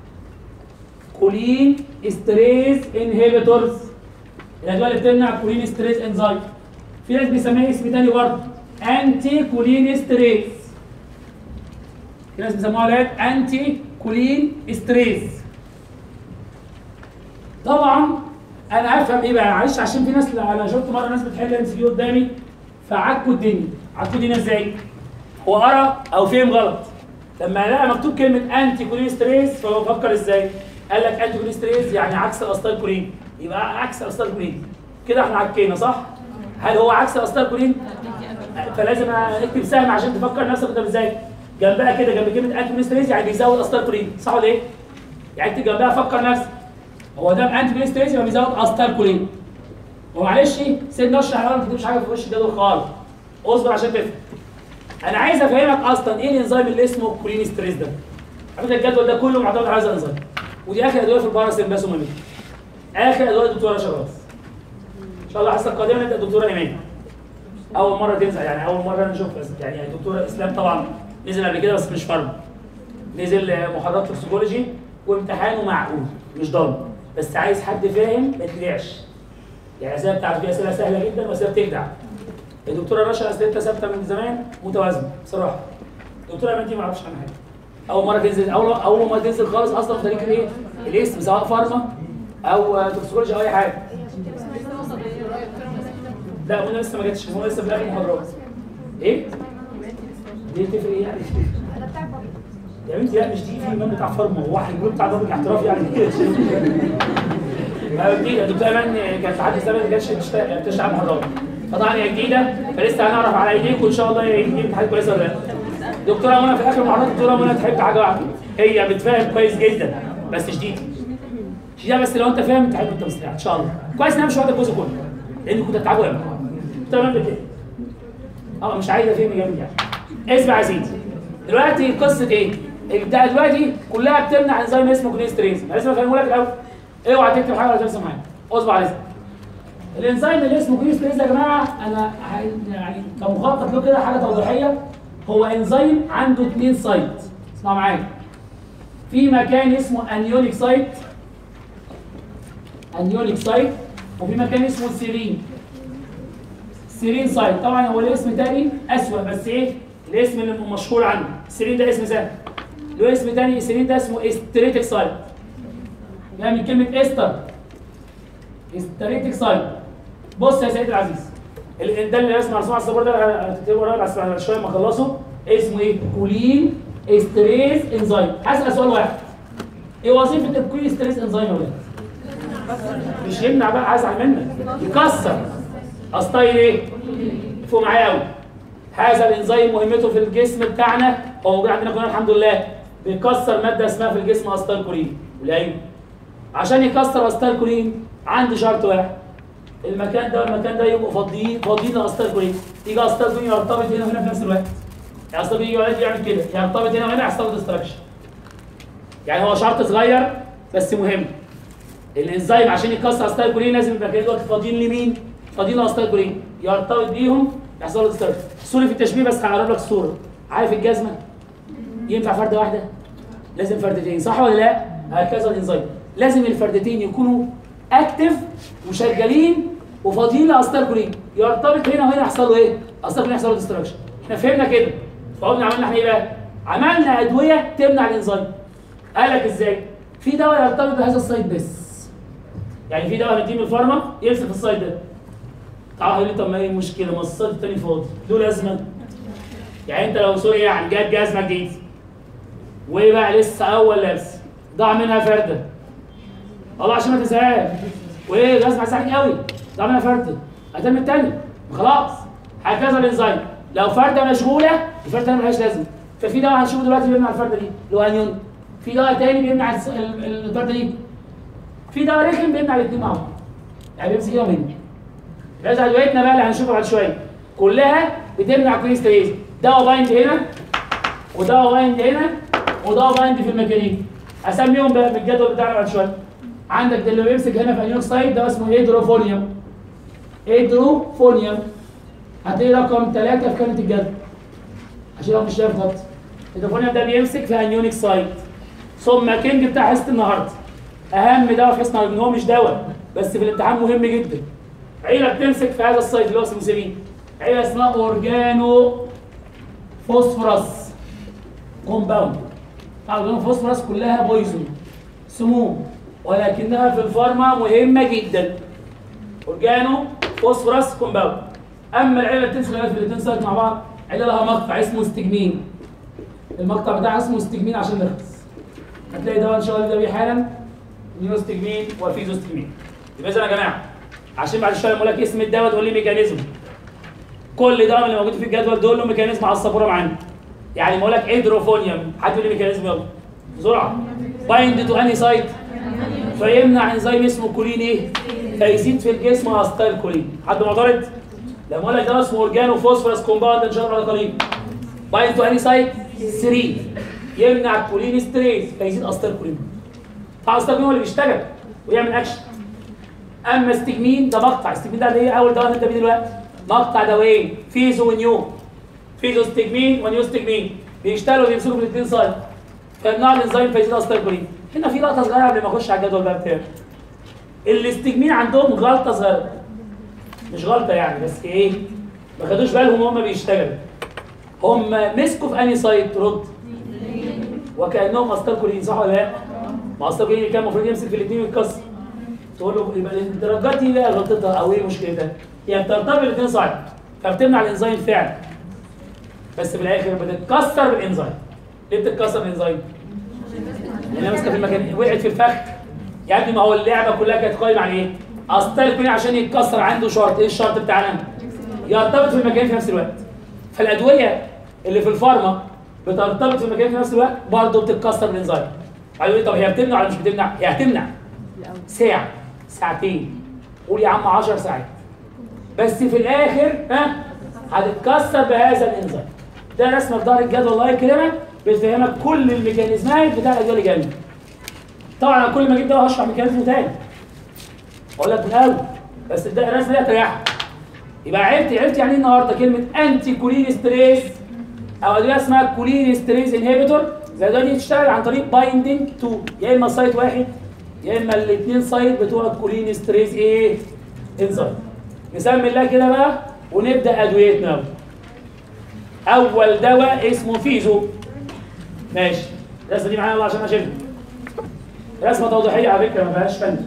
كولين استريز انهيبيتورز الادويه اللي بتمنع كولين ستريس انزايم في ناس بيسميها اسم تاني برضه انتي كولين ستريس في ناس بيسموها اولاد انتي كولين ستريس طبعا انا افهم ايه بقى معلش عشان في ناس انا شفت مره ناس بتحل ام سي قدامي فعكوا الدنيا عكوا الدنيا ازاي؟ هو قرا او فهم غلط لما لقى مكتوب كلمه انتي كولين ستريس فهو فكر ازاي؟ قال لك انتي كولين ستريس يعني عكس الاستايل كولين يبقى عكس الاستايل كولين كده احنا عكينا صح؟ هل هو عكس الاستايل كولين؟ فلازم اكتب سهم عشان تفكر نفسك قدام ازاي؟ جنبها كده جنب كلمه انتي كولين ستريس يعني بيزود الاستايل كولين صح ولا ايه؟ يعني اكتب جنبها فكر نفسك هو ده انتي كولين ستريس يبقى بيزود الاستايل كولين ومعلش سيبني اشرح الاول ما تكتبش حاجه في وش الجدول خالص اصبر عشان تفهم انا عايز افهمك اصلا ايه الانزيم اللي اسمه كولين ستريس ده على فكره الجدول ده كله معتمد على هذا الانزيم ودي اخر ادويه في الباراسمباسومامين اخر ادويه الدكتوره شراس ان شاء الله الحصه القادمه نبدا الدكتوره ايمان اول مره تنزل يعني اول مره نشوف يعني الدكتوره اسلام طبعا نزل قبل كده بس مش فرض نزل محاضرات توكسيكولوجي وامتحانه معقول مش ضامن بس عايز حد فاهم ما يتلعش يعني الاسئله بتاعته في اسئله سهله جدا واسئله بتخدع الدكتوره رشا اسئلتها ثابته من زمان متوازنه بصراحه الدكتوره ايمان دي ما اعرفش عنها حاجه اول مره تنزل اول اول ما تنزل خالص اصلا في تاريخ الايه الاسم سواء فارما او توكسيكولوجي او اي حاجه لا منى لسه ما جاتش منى لسه في اخر المحاضرات ايه؟ دي تفرق ايه يعني؟ يا بنتي لا مش دي في امام بتاع فارما هو واحد يقول بتاع ضابط احتراف يعني دي الدكتوره ايمان كانت عادي سنه ما كانتش بتشتغل بتشتغل محاضرات فطبعا هي جديده فلسه هنعرف على ايديكم ان شاء الله يجيب امتحانات كويسه ولا لا دكتوره منى في اخر المحاضرات دكتوره منى تحب حاجه واحده هي بتفهم كويس جدا بس شديده شديده بس لو انت فاهم تحب انت مستريح ان شاء الله كويس ان انا مش واخد الجزء كله لان كنت هتعبوا قوي تمام كده اه مش عايز افهم جامد يعني اسمع يا سيدي دلوقتي قصه ايه؟ البتاع دلوقتي كلها بتمنع انزيم اسمه كوليستريز لازم افهمه لك الاول اوعى تكتب حاجه ولا ترسم حاجه اصبر على اذنك الانزيم اللي اسمه كوليستريز يا جماعه انا ه- يعني كمخطط له كده حاجه توضيحيه هو انزيم عنده اثنين سايت اسمعوا معايا في مكان اسمه انيونيك سايت انيونيك سايت وفي مكان اسمه سيرين سيرين سايت طبعا هو له اسم تاني اسوأ بس ايه الاسم اللي مشهور عنه السيرين ده اسم سهل له اسم تاني السيرين ده اسمه استريتيك سايت جاي من كلمه استر استريتيك سايت بص يا سيدي العزيز ال- ده اللي اسمه مرسوم على السبورة ده هتكتبه ورايا بس بعد شويه ما اخلصه اسمه ايه؟ كولين استريس انزيم هسال سؤال واحد ايه وظيفه الكولين استريس انزيم يا ولاد؟ مش يمنع بقى هزعل منك يكسر استايل ايه؟ فوق معايا قوي هذا الانزيم مهمته في الجسم بتاعنا هو موجود عندنا كلنا الحمد لله بيكسر ماده اسمها في الجسم استايل كولين قليل عشان يكسر استايل كولين عندي شرط واحد المكان ده والمكان ده يبقوا فاضيين فاضيين لاستايل كولين يجي استايل كولين يرتبط هنا وهنا في نفس الوقت يعني استايل كولين يقعد يعمل كده يرتبط هنا وهنا يحصل ديستراكشن يعني هو شرط صغير بس مهم الانزيم عشان يكسر استايل كولين لازم يبقى كده دلوقتي فاضيين لمين؟ فاضيين لاستايل كولين يرتبط بيهم يحصل له ديستراكشن سوري في التشبيه بس هقرب لك الصوره عارف الجزمه ينفع فرده واحده؟ لازم فردتين صح ولا لا؟ هكذا الانزيم لازم الفردتين يكونوا اكتف وشغالين وفاضيين لاستار كولين يرتبط هنا وهنا يحصل له ايه؟ استار كولين يحصل له ديستراكشن احنا فهمنا كده فقلنا عملنا احنا ايه بقى؟ عملنا ادويه تمنع الانزيم قال لك ازاي؟ في دواء يرتبط بهذا السايت بس يعني في دواء هنديه من الفارما يمسك في السايت ده تعال يقول لي طب ما هي المشكله ما السايت التاني فاضي له لازمه يعني انت لو سوري يعني جات جزمه جديد وايه بقى لسه اول لبس ضاع منها فرده الله عشان ما تنساهاش وايه غصب هيساعدك قوي ده منها فرده هتعمل التاني خلاص هكذا الانزيم لو فرده مشغوله الفرده دي ملهاش لازمه ففي دواء هنشوفه دلوقتي بيمنع الفرده دي اللي هو انيون في دواء تاني بيمنع الس- ال- ال- الفرده دي في دواء رخم بيمنع الاثنين مع بعض يعني بيمسك كده ومنه بس ادويتنا بقى اللي هنشوفها بعد شويه كلها بتمنع كوليستريز دواء بايند هنا ودواء بايند هنا ودواء بايند في الميكانيك اسميهم بقى في الجدول بتاعنا بعد شويه عندك ده اللي بيمسك هنا في انيوك سايد ده اسمه هيدروفونيوم هيدروفونيوم هتلاقي رقم ثلاثة في كلمة الجدول عشان لو مش شايف خط هيدروفونيوم ده بيمسك في انيونيك سايد ثم كينج بتاع حصة النهارده اهم دواء في حصة النهارده ان هو مش دواء بس في الامتحان مهم جدا عيلة بتمسك في هذا السايد اللي هو اسمه سيرين عيلة اسمها اورجانو فوسفورس كومباوند اورجانو فوسفورس كلها بويزون سموم ولكنها في الفارما مهمة جدا اورجانو فوسفورس كومباوند اما العيله اللي بتمسك في الاثنين سايت مع بعض عيله لها مقطع اسمه استجمين المقطع بتاعها اسمه استجمين عشان نخلص هتلاقي دواء ان شاء الله ده بيه حالا نيوستجمين وفيزوستجمين يبقى اذا يا جماعه عشان بعد شويه اقول لك اسم الدواء تقول لي ميكانيزم كل دواء من اللي موجود في الجدول دول له ميكانيزم على السبوره معانا يعني بقول لك هيدروفونيوم حد يقول لي ميكانيزم يلا بسرعه بايند تو اني سايت فيمنع انزيم اسمه كولين ايه؟ فيزيد في الجسم استايل كولين حد معترض؟ لما اقول لك ده اسمه اورجانو فوسفورس كومباوند ان شاء الله قليل بايند تو اني سايت 3 يمنع كولين ستريس فيزيد استايل كولين طبعا استايل كولين هو اللي بيشتغل ويعمل اكشن اما استجمين ده مقطع استجمين ده اللي هي اول دواء انت بيه دلوقتي مقطع دوايين فيزو ونيو فيزو استجمين ونيو استجمين بيشتغلوا وبيمسكوا في الاثنين سايد فيمنعوا الانزيم فيزيد استايل كولين هنا في لقطه صغيره قبل ما اخش على الجدول بقى بتاعي الاستجمين عندهم غلطه صغيره مش غلطه يعني بس ايه ما خدوش بالهم وهم بيشتغلوا هم مسكوا في انهي سايد رد وكانهم استايل كولين صح ولا لا؟ ما استايل كولين كان المفروض يمسك في الاثنين ويتكسر تقول له يبقى الدرجات دي بقى غلطتها او ايه مشكلتها؟ هي بترتبط الاثنين صح فبتمنع الانزيم فعلا بس في الاخر بتتكسر بالانزيم ليه بتتكسر بالانزيم؟ لانها ماسكه في المكان وقعت في الفخ يا ابني ما هو اللعبه كلها كانت قايمه على ايه؟ اصل الكوني عشان يتكسر عنده شرط ايه الشرط بتاعنا؟ يرتبط في المكان في نفس الوقت فالادويه اللي في الفارما بترتبط في المكان في نفس الوقت برضه بتتكسر بالانزيم قالوا لي طب هي بتمنع ولا مش بتمنع؟ هي هتمنع ساعه ساعتين قول يا عم 10 ساعات بس في الاخر ها هتتكسر بهذا الانزيم ده رسمه في ظهر الجدول الله يكرمك بتفهمك كل الميكانيزمات بتاع الادويه اللي جايه طبعا انا كل ما اجيب دواء هشرح ميكانيزم تاني اقول لك من الاول بس ده الرسمه دي هتريحك يبقى عرفت عرفت يعني ايه النهارده كلمه انتي كولين ستريس او ادويه اسمها كولين ستريس انهبيتور زي الادويه دي تشتغل عن طريق بايندينج تو يا اما سايت واحد يا اما الاثنين سايت بتوع الكولين ستريس ايه انزيم نسمي الله كده بقى ونبدا ادويتنا اول دواء اسمه فيزو ماشي الرسمه دي معايا والله عشان اشيلها رسمه توضيحيه على فكره ما فيهاش فن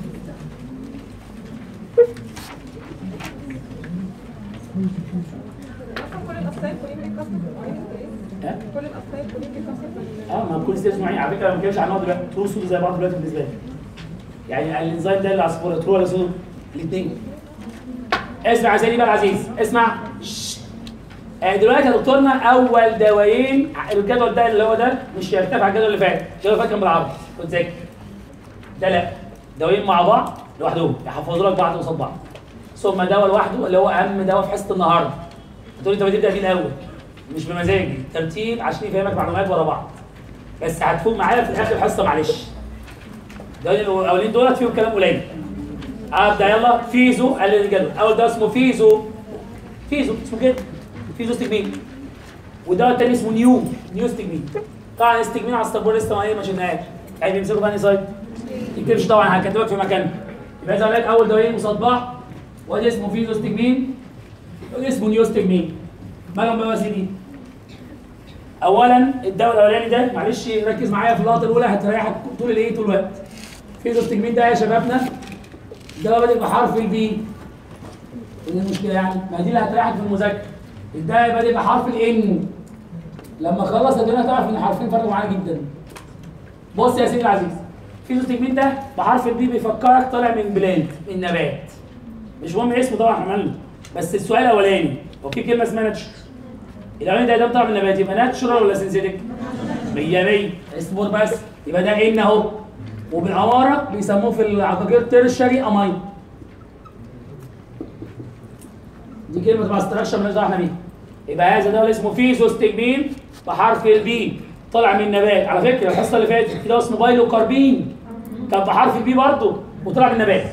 كل الأصناف كلهم بيتكسروا في المعين ده إيه؟ ها؟ كل الأصناف كلهم بيتكسروا في اه ما كل ستيج معين على فكره ما بنتكلمش عن نوع دلوقتي ترو سود زي بعض دلوقتي بالنسبه لي يعني الانزيم ده اللي على السبوره ترو ولا سود الاثنين اسمع يا سيدي بقى العزيز اسمع شش. آه دلوقتي يا دكتورنا اول دوايين الجدول ده اللي هو ده مش هيرتفع الجدول اللي فات الجدول اللي فات كان بالعربي كنت ذاكر ده لا دوايين مع بعض لوحدهم يحفظوا لك بعض قصاد بعض ثم دواء لوحده اللي هو اهم دواء في حصه النهارده هتقول لي انت بتبدا بيه الاول مش بمزاجي ترتيب عشان يفهمك معلومات ورا بعض بس هتفوق معايا في اخر حصه معلش ده الاولين دولت فيهم كلام قليل ابدا يلا فيزو قال لي الجدول اول ده اسمه فيزو فيزو اسمه كده فيزو استجمين والدواء التاني اسمه نيو نيو استجمين طبعا استجمين على السبوره لسه ما ايه ما شلناهاش يعني بيمسكوا بقى سايد يكتبش طبعا هكتبك في مكانه يبقى زي ما قلت لك اول دوايين قصاد بعض وادي اسمه فيزو استجمين وادي اسمه نيو استجمين مالهم بقى يا سيدي اولا الدواء الاولاني ده معلش ركز معايا في اللقطه الاولى هتريحك طول الايه طول الوقت فيزوستجمين ده يا شبابنا ده بادئ بحرف البي ايه المشكله يعني ما دي اللي هتريحك في المذاكره الدواء بادئ بحرف الان لما خلص الدنيا تعرف ان حرفين فرقوا معانا جدا بص يا سيدي العزيز فيزوستجمين ده بحرف البي بيفكرك طالع من بلانت من نبات مش مهم اسمه طبعا عملنا بس السؤال الاولاني هو في كلمه اسمها ناتشر الاولاني ده ده طالع من نبات يبقى ناتشورال ولا سينثيتك 100 100 اصبر بس يبقى ده ان اهو وبالعماره بيسموه في العقاقير تيرشري امين دي كلمه مع استراكشر مالناش دعوه احنا بيها يبقى هذا ده اسمه فيزوستجمين بحرف البي طالع من نبات على فكره الحصه اللي فاتت في ده اسمه بايلوكاربين كان بحرف البي برضه وطلع من نبات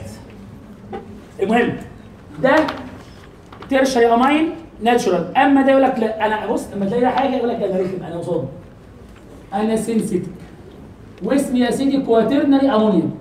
المهم ده تيرشري امين ناتشورال اما ده يقول لك لا انا بص لما تلاقي ده حاجه يقول لك انا رخم انا قصاد انا سنسيتيف واسمي يا سيدي كواترنري امونيوم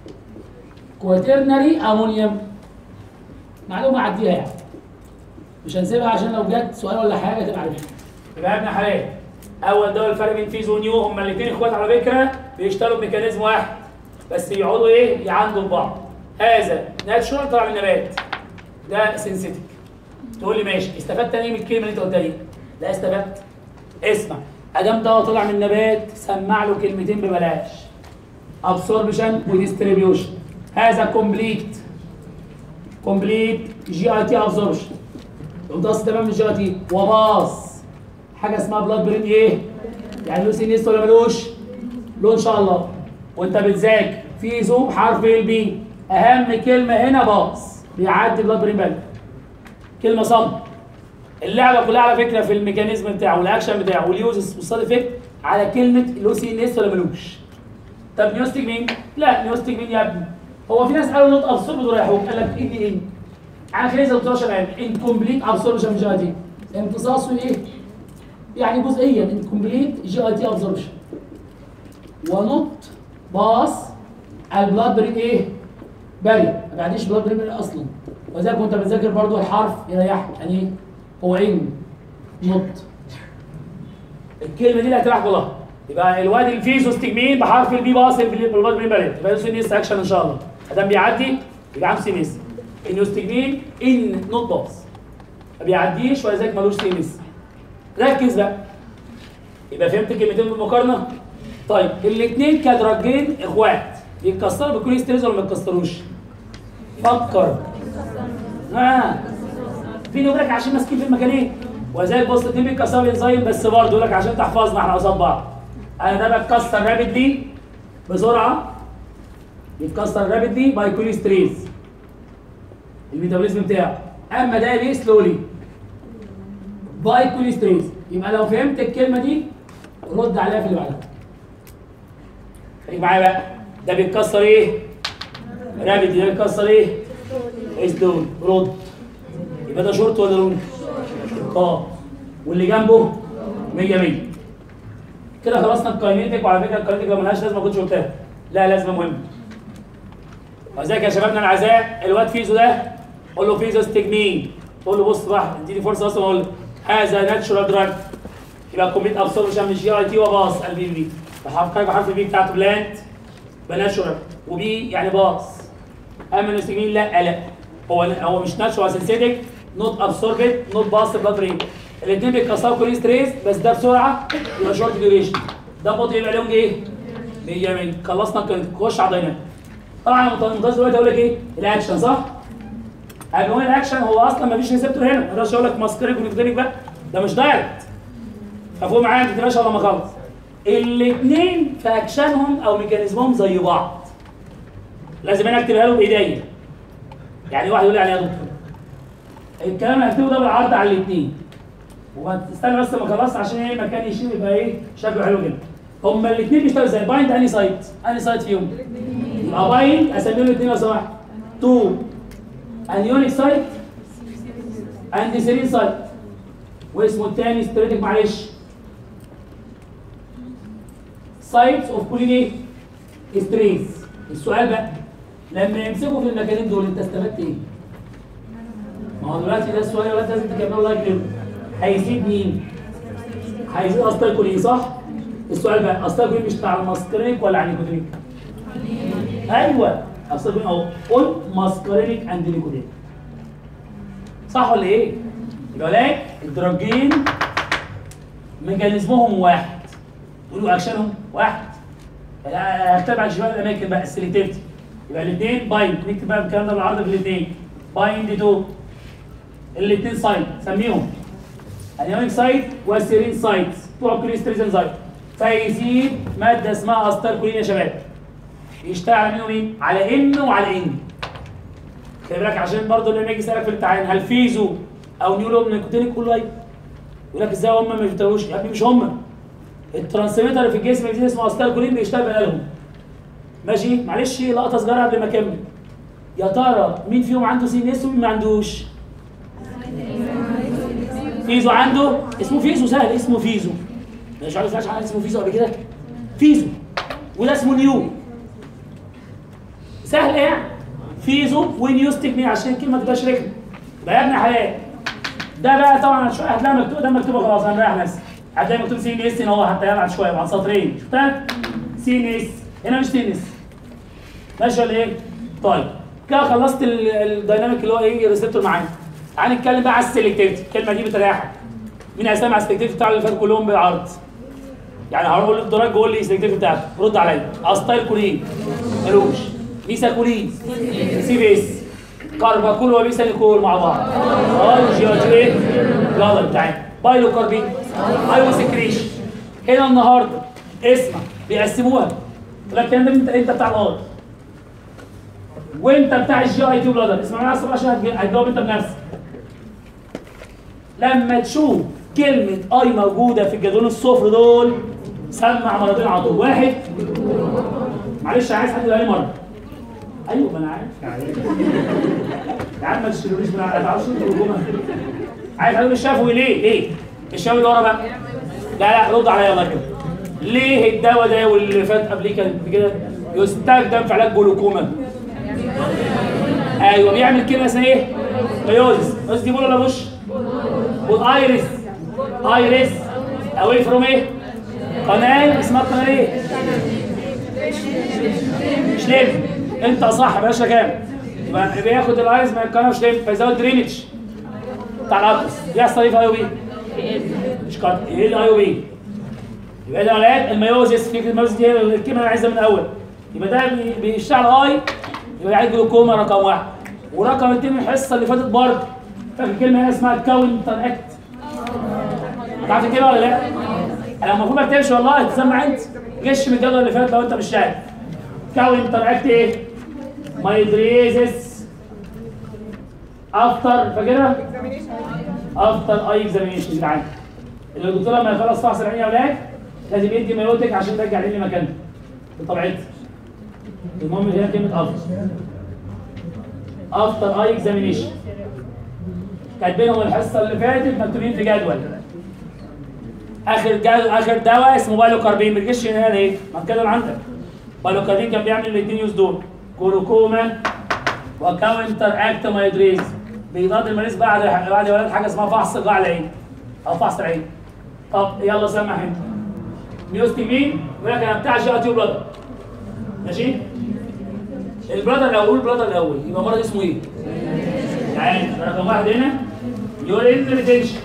كواترنري امونيوم معلومه عديها يعني مش هنسيبها عشان لو جت سؤال ولا حاجه تبقى عارفها يبقى يا ابن حلال اول دول الفرق بين فيزو ونيو هما الاثنين اخوات على فكره بيشتغلوا بميكانيزم واحد بس يقعدوا ايه يعاندوا بعض هذا ناتشورال طلع من نبات ده سينسيتيك تقول لي ماشي استفدت انا ايه من الكلمه اللي انت قلتها دي لا استفدت اسمع ادام ده طلع من نبات سمع له كلمتين ببلاش ابسوربشن وديستريبيوشن هذا كومبليت كومبليت جي اي تي ابسوربشن امتص تمام الجي اي تي وباص حاجه اسمها بلاد برين ايه يعني له سينيست ولا ملوش له ان شاء الله وانت بتذاكر في زوم حرف البي اهم كلمه هنا باص بيعدي بلاد برين بالك كلمه صم اللعبه كلها على فكره في الميكانيزم بتاعه والاكشن بتاعه واليوزز والسايد افكت على كلمه له سينيست ولا ملوش طب نيوستيك مين؟ لا نيوستيك مين يا ابني؟ هو في ناس قالوا نوت ابسورب وريحوك قال لك ايه دي ان على خلال زي 12 عام انكمبليت ابسوربشن جي اي تي امتصاصه ايه؟ يعني جزئيا انكمبليت جي اي تي ابسوربشن ونوت باص البلاد برين ايه؟ بري ما بيعديش بلاد برين اصلا وذلك وانت بتذاكر برضو الحرف يريحك يعني ايه؟ هو ان نوت الكلمه دي اللي هتريحك والله يبقى الواد الفيزوستجمين بحرف البي باص البلاد برين بري يبقى سي اس اكشن ان شاء الله ادام بيعدي يبقى عام سي اس النيوستجمين ان نوت باص ما بيعديش ولذلك ملوش سي اس ركز بقى يبقى فهمت كلمتين بالمقارنه طيب الاثنين كدرجين اخوات يتكسروا بكل ستريز ولا ما يتكسروش فكر ها في يقول لك عشان ماسكين في المكانين وذلك بص الاثنين بيتكسروا الانزيم بس برضه يقول لك عشان تحفظنا احنا قصاد بعض انا ده بتكسر رابيدلي بسرعه يتكسر رابيدلي باي كوليستريز الميتابوليزم بتاعه اما ده ليه سلولي باي كوليستريز يبقى لو فهمت الكلمه دي رد عليها في اللي بعدها خليك معايا بقى ده بيتكسر ايه؟ رابد ده بيتكسر ايه؟ اسدول رد يبقى ده شورت ولا لون؟ اه واللي جنبه 100 100 كده خلصنا الكاينيتيك وعلى فكره الكاينيتيك لو ملهاش لازمه ما كنتش قلتها لا لازمه مهمه وذلك يا شبابنا الاعزاء الواد فيزو ده قول له فيزو ستجمين تقول له بص بقى اديني فرصه اصلا اقول له هذا ناتشورال دراج يبقى كومبليت ابسوربشن من جي اي تي وباص البي بي بحرف بحرف البي بتاعته بلانت بناتشورال وبي يعني باص اما الاستجمين لا لا هو هو مش ناتشورال سنسيتك نوت ابسوربت نوت باص بلاد برين الاثنين بيتكسروا كل ستريس بس ده بسرعه يبقى شورت ديوريشن ده بطيء يبقى لونج ايه 100 100 خلصنا كان خش على دايناميك طبعا انا منتظر دلوقتي اقول لك ايه الاكشن صح هو الاكشن هو اصلا ما فيش ريسبتور هنا ما اقدرش اقول لك ماسكريك ونكتيريك بقى ده مش دايركت ففوق معايا ما تنساش لما اخلص الاثنين في اكشنهم او ميكانيزمهم زي بعض لازم انا اكتبها له بايديا يعني واحد يقول لي يعني يا دكتور الكلام اللي هكتبه ده بالعرض على الاثنين وهتستنى بس ما خلصت عشان ايه مكان يشيل يبقى ايه شكله حلو جدا هما الاثنين بيشتغلوا ازاي بايند اني سايت اني سايت فيهم يبقى بايند اسميهم الاثنين لو سمحت تو انيونيك سايت اند سيرين سايت واسمه الثاني ستريتك معلش سايتس اوف كولين ايه؟ ستريس السؤال بقى لما يمسكوا في المكانين دول انت استفدت ايه؟ ما هو دلوقتي ده السؤال دلوقتي لازم تكملوا لايك كده هيزيد مين؟ هيزيد اصل كولين صح؟ السؤال بقى اصل كولين مش بتاع الماسكرينيك ولا على النيكوتينيك؟ ايوه اصل كولين اهو قول ماسكرينيك اند نيكوتينيك صح ولا ايه؟ يبقى لك الدرجين ميكانيزمهم واحد تقولوا اكشنهم واحد هتبع شويه الاماكن بقى السلكتيفيتي يبقى الاثنين بايند نكتب بقى الكلام ده بالعرض في الاثنين بايند تو الاثنين سايت سميهم اليونيك سايت والسيرين سايت بتوع كوليستريزن سايت فيزيد ماده اسمها استركولين يا شباب يشتغل على مين ومين؟ على ان وعلى ان خلي بالك عشان برضه لما يجي يسالك في الامتحان هل فيزو او نيولو من الكوتينيك كله ايوه يقول لك ازاي هم ما بيفتروش يا ابني مش هم الترانسميتر اللي في الجسم الجديد اسمه استالكولين بيشتغل بدلهم ماشي معلش لقطه صغيره قبل ما اكمل يا ترى مين فيهم عنده سي ان اس ومين ما عندوش فيزو عنده اسمه فيزو سهل اسمه فيزو مش عارف سمعتش عن اسمه فيزو قبل كده فيزو وده اسمه نيو سهل يعني فيزو ونيوز تكنيك عشان الكلمه ما تبقاش رخمه يبقى يا ابن حلال ده بقى طبعا شويه هتلاقي مكتوب ده مكتوبه خلاص انا مريح نفسي هتلاقي مكتوب سي ان اس هنا هو حتى بعد شويه بعد سطرين شفتها سي ان اس هنا مش سي ان اس ماشي ولا ايه؟ طيب كده خلصت ال- الدايناميك اللي هو ايه الريسبتور معانا تعال نتكلم بقى على السلكتيفيتي الكلمه دي بتريحك مين هيسمع السلكتيفيتي بتاع اللي فات كلهم بالعرض يعني هقول للدراج قول لي السلكتيفيتي بتاعته رد عليا استايل كولين ملوش ميسا كولين سي بي اس كارباكول وبيساليكول مع بعض اه جي اتش ايه يلا بتاعي بايلو كاربين ايوه سكريشن هنا النهارده اسمع بيقسموها يقول لك الكلام ده انت انت بتاع الارض وانت بتاع الجي اي تي بلادر اسمع معايا الصبح عشان هتج- هتجاوب انت بنفسك لما تشوف كلمة اي موجودة في الجدول الصفر دول سمع مرتين على طول واحد معلش عايز حد يقول لي مرة ايوه ما انا عارف يا عم ما تشتريش من ما تعرفش انت الهجوم عايز حد الشفوي ليه؟ ليه؟ الشفوي اللي ورا بقى لا لا رد عليا الله كده ليه الدواء ده واللي فات قبليه كان كده يستخدم في علاج جلوكوما ايوه بيعمل كده اسمها ايه؟ ميوزس ميوزس دي بول ولا بوش؟ بول ايريس ايريس اواي فروم ايه؟ قناه اسمها قناه ايه؟ شليم انت صح يا باشا كام؟ يبقى بياخد الايريس من القناه وشليم فيزود درينج بتاع العطس يحصل ايه في اي او بي؟ مش كارت ايه الاي او بي؟ يبقى ده اولاد الميوزس فكره الميوزس دي هي الكلمه اللي انا عايزها من الاول يبقى ده بي- بيشتغل اي يبقى عايز جلوكوما رقم واحد ورقم اثنين الحصه اللي فاتت برضه فاكر كلمه هنا اسمها كاونتر اكت عارف كده ولا لا؟ انا المفروض ما اكتبش والله تسمع انت غش من الجدول اللي فات لو انت مش شايف كاونتر اكت ايه؟ مايدريزس افتر فاكرها؟ افتر اي اكزامينشن اللي عندك اللي الدكتور لما يخلص فحص العين يا اولاد لازم يدي مايوتك عشان ترجع العين لمكانها بطبيعتها المهم هنا كلمه افتر افتر اي اكزامينشن كاتبينهم الحصه اللي فاتت مكتوبين في جدول اخر جدول اخر دواء اسمه بايلوكاربين ما تجيش هنا ليه؟ ما الجدول عندك بايلوكاربين كان بيعمل الاثنين يوز دول جلوكوما وكاونتر اكت مايدريز بيضاد المريض بعد بعد ولاد حاجه اسمها فحص قاع العين او فحص العين طب يلا سمع انت ميوستي مين؟ يقول لك انا بتاع جي اتيو بلادر ماشي؟ البلادر لو اقول البلادر الاول يبقى مرض اسمه ايه؟ يعني رقم واحد هنا يورين ريتنشن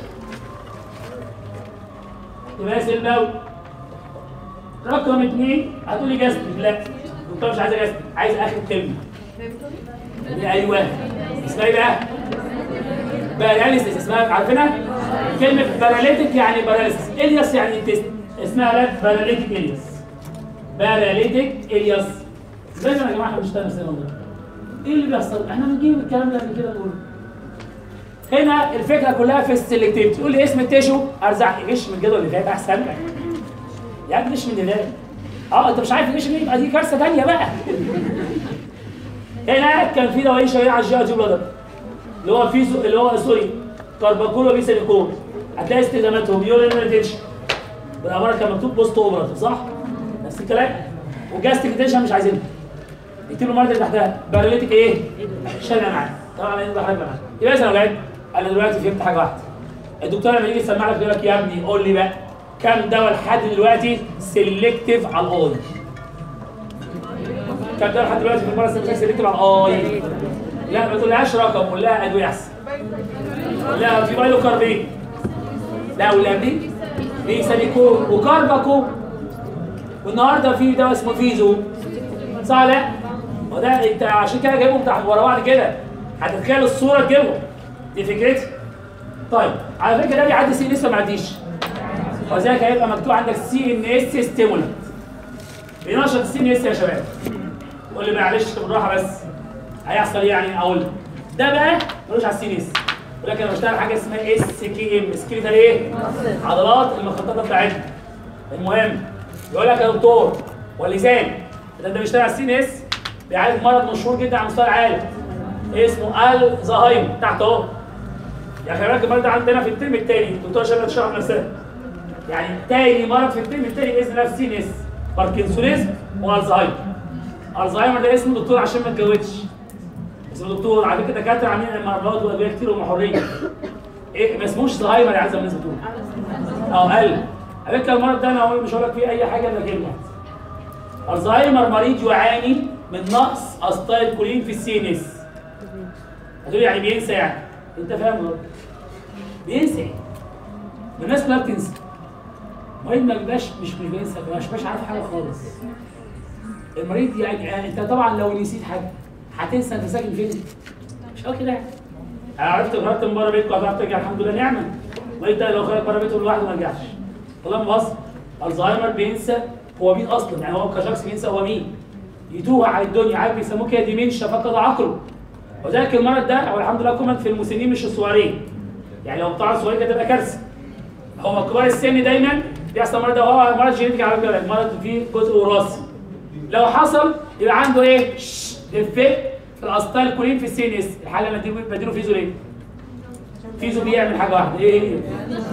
يبقى اسم البول رقم اثنين هتقولي جاستريك لا الدكتور مش عايزه جاستريك عايز اخر كلمه ايوه اسمها ايه بقى؟ باراليسيس اسمها عارفينها؟ كلمة باراليتيك يعني باراليسيس الياس يعني انتست اسمها لا باراليتيك الياس باراليتيك الياس زي ما يا جماعه احنا بنشتغل نفسنا والله ايه اللي بيحصل؟ احنا بنجيب الكلام ده قبل كده نقوله هنا الفكره كلها في السلكتيف تقول لي اسم التيشو ارزع غش من الجدول اللي فات احسن لك يا ابني غش من اللي اه انت مش عارف غش ليه يبقى دي كارثه ثانيه بقى هنا كان في دوايين شغالين على الجي بلادر اللي هو فيزو اللي هو سوري كارباكول وبيسيليكون هتلاقي استخداماتهم يورين ريتنشن بالعباره كان مكتوب بوست اوبراتيف صح؟ نفس الكلام وجاستيك تنشن مش عايزينها اكتبوا المرض اللي تحتها باراليتيك ايه؟ شلنا معاك طبعا انا بحب معاك يبقى يا اولاد انا دلوقتي فهمت حاجه واحده الدكتور لما يجي يسمع لك يقول لك يا ابني قول لي بقى كم دواء لحد دلوقتي سيلكتيف على الاي كم دواء لحد دلوقتي في المره سيلكتيف على الاي لا ما تقولهاش رقم قول لها ادويه احسن قول لها في بايلو كاربين لا ولا قبليه بيساليكون وكارباكو والنهارده في دواء اسمه فيزو صح لا؟ وده انت عشان كده جايبهم تحت ورا بعض كده هتتخيل الصوره تجيبهم دي فكرتي طيب على فكره ده بيعدي سي ان اس ما بيعديش وذلك هيبقى مكتوب عندك سي ان اس ستيمولنت بينشط السي ان اس يا شباب قول لي معلش بالراحه بس هيحصل ايه يعني اقول لك. ده بقى ملوش على السي ان اس ولكن انا بشتغل حاجه اسمها اس كي ام سكيلتال ايه؟ عضلات المخططه بتاعتنا المهم يقول لك يا دكتور ولسان ده انت بيشتغل على السي ان اس بيعالج مرض مشهور جدا على مستوى العالم اسمه الزهايمر تحت اهو يا خلي بالك المرض ده عندنا في الترم الثاني الدكتوره شباب تشرح نفسها يعني تاني مرض في الترم الثاني باذن الله في سي ان اس باركنسونيزم والزهايمر الزهايمر ده اسمه دكتور عشان ما اتجوزش اسمه دكتور على فكره دكاتره عاملين امراض وادويه كتير ومحوريه ايه ما اسمهوش زهايمر يا عزيزي الناس بتقول اه قلب على فكره المرض ده انا هقول- مش هقول لك فيه اي حاجه الا كلمه الزهايمر مريض يعاني من نقص استايل كولين في السي ان اس هتقول يعني بينسى يعني انت فاهم غلط بينسى ايه؟ ما الناس كلها بتنسى المريض ما بيبقاش مش مش بينسى ما بيبقاش عارف حاجه خالص المريض يعني, يعني انت طبعا لو نسيت حاجه هتنسى انت ساكن فين مش قوي كده يعني انا عرفت خرجت من بره بيتكم هتعرف ترجع الحمد لله نعمه وانت لو خرجت بره بيته لوحده ما رجعش والله ما بص الزهايمر بينسى هو مين اصلا يعني هو كشخص بينسى هو مين يتوه على الدنيا عارف بيسموه كده ديمنشا فقد عقله وذلك المرض ده او الحمد لله كومن في المسنين مش الصغيرين يعني لو بتاع الصغير كده تبقى كارثه هو كبار السن دايما بيحصل المرض ده هو مرض جينيتيك على فكره المرض فيه جزء وراثي لو حصل يبقى عنده ايه؟ ديفكت في الاسطال كولين في السي ان اس الحاله اللي بديله بديله فيزو ليه؟ فيزو بيعمل حاجه واحده ايه هي؟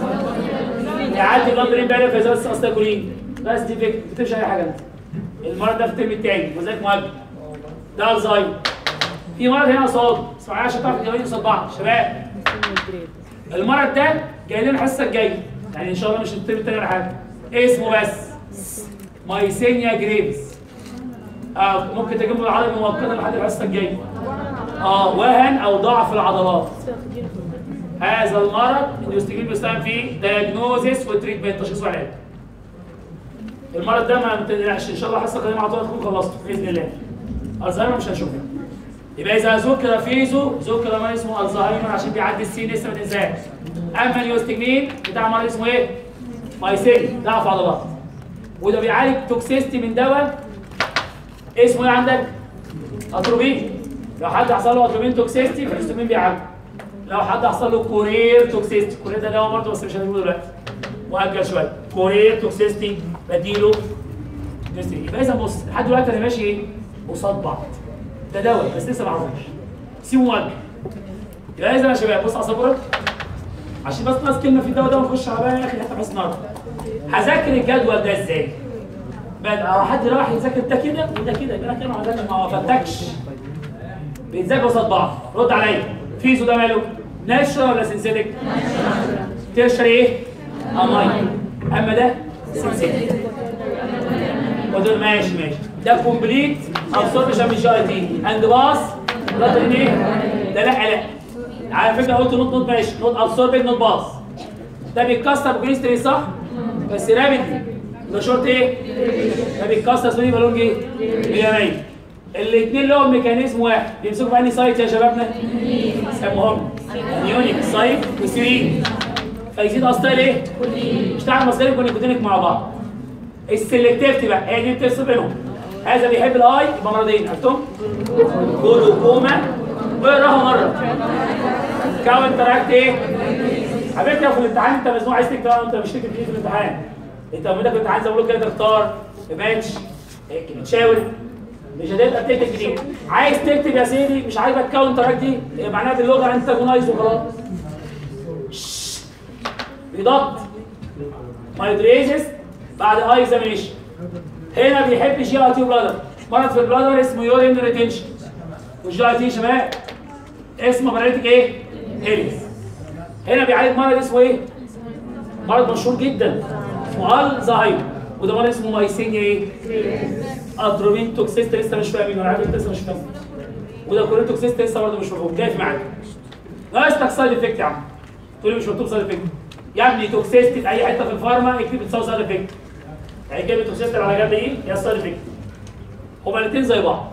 يعدي بلاد برين بارير في ازاله اسطال كولين بس ديفكت ما بتكتبش اي حاجه انت المرض ده في الترم الثاني وذلك مؤجل ده الزهايمر في مرض هنا قصاد اسمعوا عشان تعرفوا الجوانب قصاد بعض شباب المرض ده جاي لنا الحصه الجايه يعني ان شاء الله مش الترم الثاني ولا حاجه اسمه بس مايسينيا جريفز اه ممكن تجيبه بالعربي مؤقتا لحد الحصه الجايه اه وهن او ضعف العضلات هذا المرض الاستجمام بيستخدم فيه دايجنوزيس وتريتمنت تشخيص وعلاج المرض ده ما تقلقش ان شاء الله الحصه القادمه على طول تكون خلصته باذن الله الزهايمر مش هنشوفها يبقى اذا ذكر فيزو ذكر ما اسمه الزهايمر عشان بيعدي السين لسه ما تنساش اما اليوستجمين بتاع مرض اسمه ايه؟ مايسين ضعف عضلات وده بيعالج توكسيستي من دواء اسمه ايه عندك؟ اتروبين لو حد حصل له اتروبين توكسيستي فاليوستجمين بيعالج لو حد حصل له كورير توكسيستي كورير ده دواء برضه بس مش هنقوله دلوقتي مؤجل شويه كورير توكسيستي بديله توكسيستي. يبقى اذا بص لحد دلوقتي انا ماشي ايه؟ قصاد بعض ده دواء بس لسه ما اعرفوش سيبه مؤجل يبقى اذا يا شباب بص على صبرك عشان بس ناقص كلمه في الدواء ده ونخش على بقى يا اخي حتى بحس النهارده هذاكر الجدول ده ازاي؟ بقى حد راح يذاكر ده كده وده كده يبقى انا كده ما هذاكر ما فتكش بيتذاكروا قصاد بعض رد عليا فيزو ده ماله؟ ناشر ولا سنسيتك؟ ترشر ايه؟ اماين اما ده سنسيتك ودول ماشي ماشي ده كومبليت ابسوربشن من جي اي تي اند باس ده تقول ايه؟ ده لا لا على فكره قلت نوت نوت ماشي نوت ابسوربنج نوت باس ده بيتكسر بجريستري صح؟ بس رابيدلي ده شورت ايه؟ ده بيتكسر اسمه ايه بالون ايه؟ 100 الاثنين لهم ميكانيزم واحد بيمسكوا في انهي سايت يا شبابنا؟ سموهم نيونيك سايت وسيرين فيزيد اصطال ايه؟ اشتغل مصدرين كونيكوتينيك مع بعض السلكتيفيتي بقى هي دي بتفصل بينهم هذا بيحب الاي يبقى مرضين عرفتم؟ جلوكوما واقراها مره كاونتراكت ايه؟ على فكره في الامتحان انت مزنوق عايز تكتب انت مش تكتب في الامتحان انت لما في الامتحان زي ما بقول كده تختار ماتش تشاور مش هتبقى بتكتب جديد عايز تكتب يا سيدي مش عاجبك كاونتراكت دي يبقى معناها باللغه انتاجونايز وخلاص شش. بيضغط مايدريزس بعد اي اكزامينيشن هنا بيحب الجي اي تي بلادر مرض في البلادر اسمه يورين ريتنشن والجي اي تي شباب اسمه باراليتيك ايه؟ هيليس هنا بيعالج مرض اسمه ايه؟ مرض مشهور جدا اسمه الزهايمر وده مرض اسمه مايسينيا ايه؟ اتروبين توكسيست لسه مش فاهمين انا عارف انت لسه مش فاهم وده كورين توكسيست لسه برضه مش مفهوم جاي في معاك ناقصك سايد افكت يا عم تقول لي مش مكتوب سايد افكت يا ابني توكسيست في اي حته في الفارما اكتب بتساوي سايد افكت يعني كلمه توكسيستي اللي على جنب دي هي السايد افكت هما الاثنين زي بعض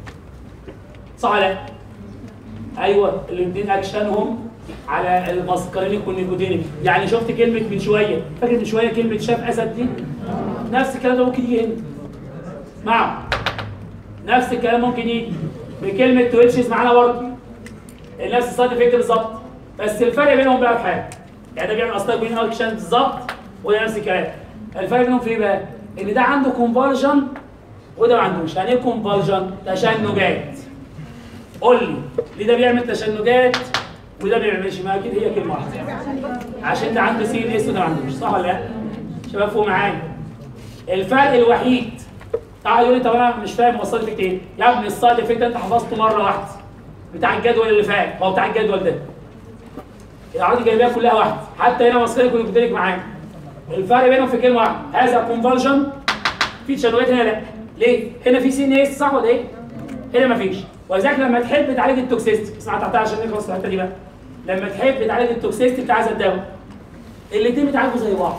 صح ولا لا؟ ايوه الاثنين اكشنهم على المسكرينيك والنيكوتينيك يعني شفت كلمه من شويه فاكر من شويه كلمه شاف اسد دي نفس الكلام ده ممكن يجي هنا مع نفس الكلام ممكن يجي بكلمه تويتشز معانا برضه نفس السايد افكت بالظبط بس الفرق بينهم بقى في حاجه يعني ده بيعمل اصلا بين اكشن بالظبط وده نفس الكلام الفرق بينهم في ايه بقى؟ ان ده عنده كونفرجن وده ما عندوش يعني ايه كونفرجن؟ تشنجات قول لي ليه ده بيعمل تشنجات وده ما بيعملش ما اكيد هي كلمه واحده عشان ده عنده سي ان اس وده ما عندوش صح ولا لا؟ شباب فوق معايا الفرق الوحيد تعال يقول لي طب انا مش فاهم هو السايد افكت ايه؟ يا ابني السايد افكت ده انت حفظته مره واحده بتاع الجدول اللي فات هو بتاع الجدول ده الاعراض الجانبيه كلها واحده حتى هنا مصريه كنت بتدرك معاك الفرق بينهم في كلمه واحده هذا كونفرجن في تشنجات هنا لا ليه؟ هنا في سي ان اس صح ولا ايه؟ هنا مفيش ولذلك لما تحب تعالج التوكسيستي اسمع تحتها عشان نخلص الحته دي بقى لما تحب تعالج التوكسيستي بتاع هذا الدواء الاثنين بيتعالجوا زي بعض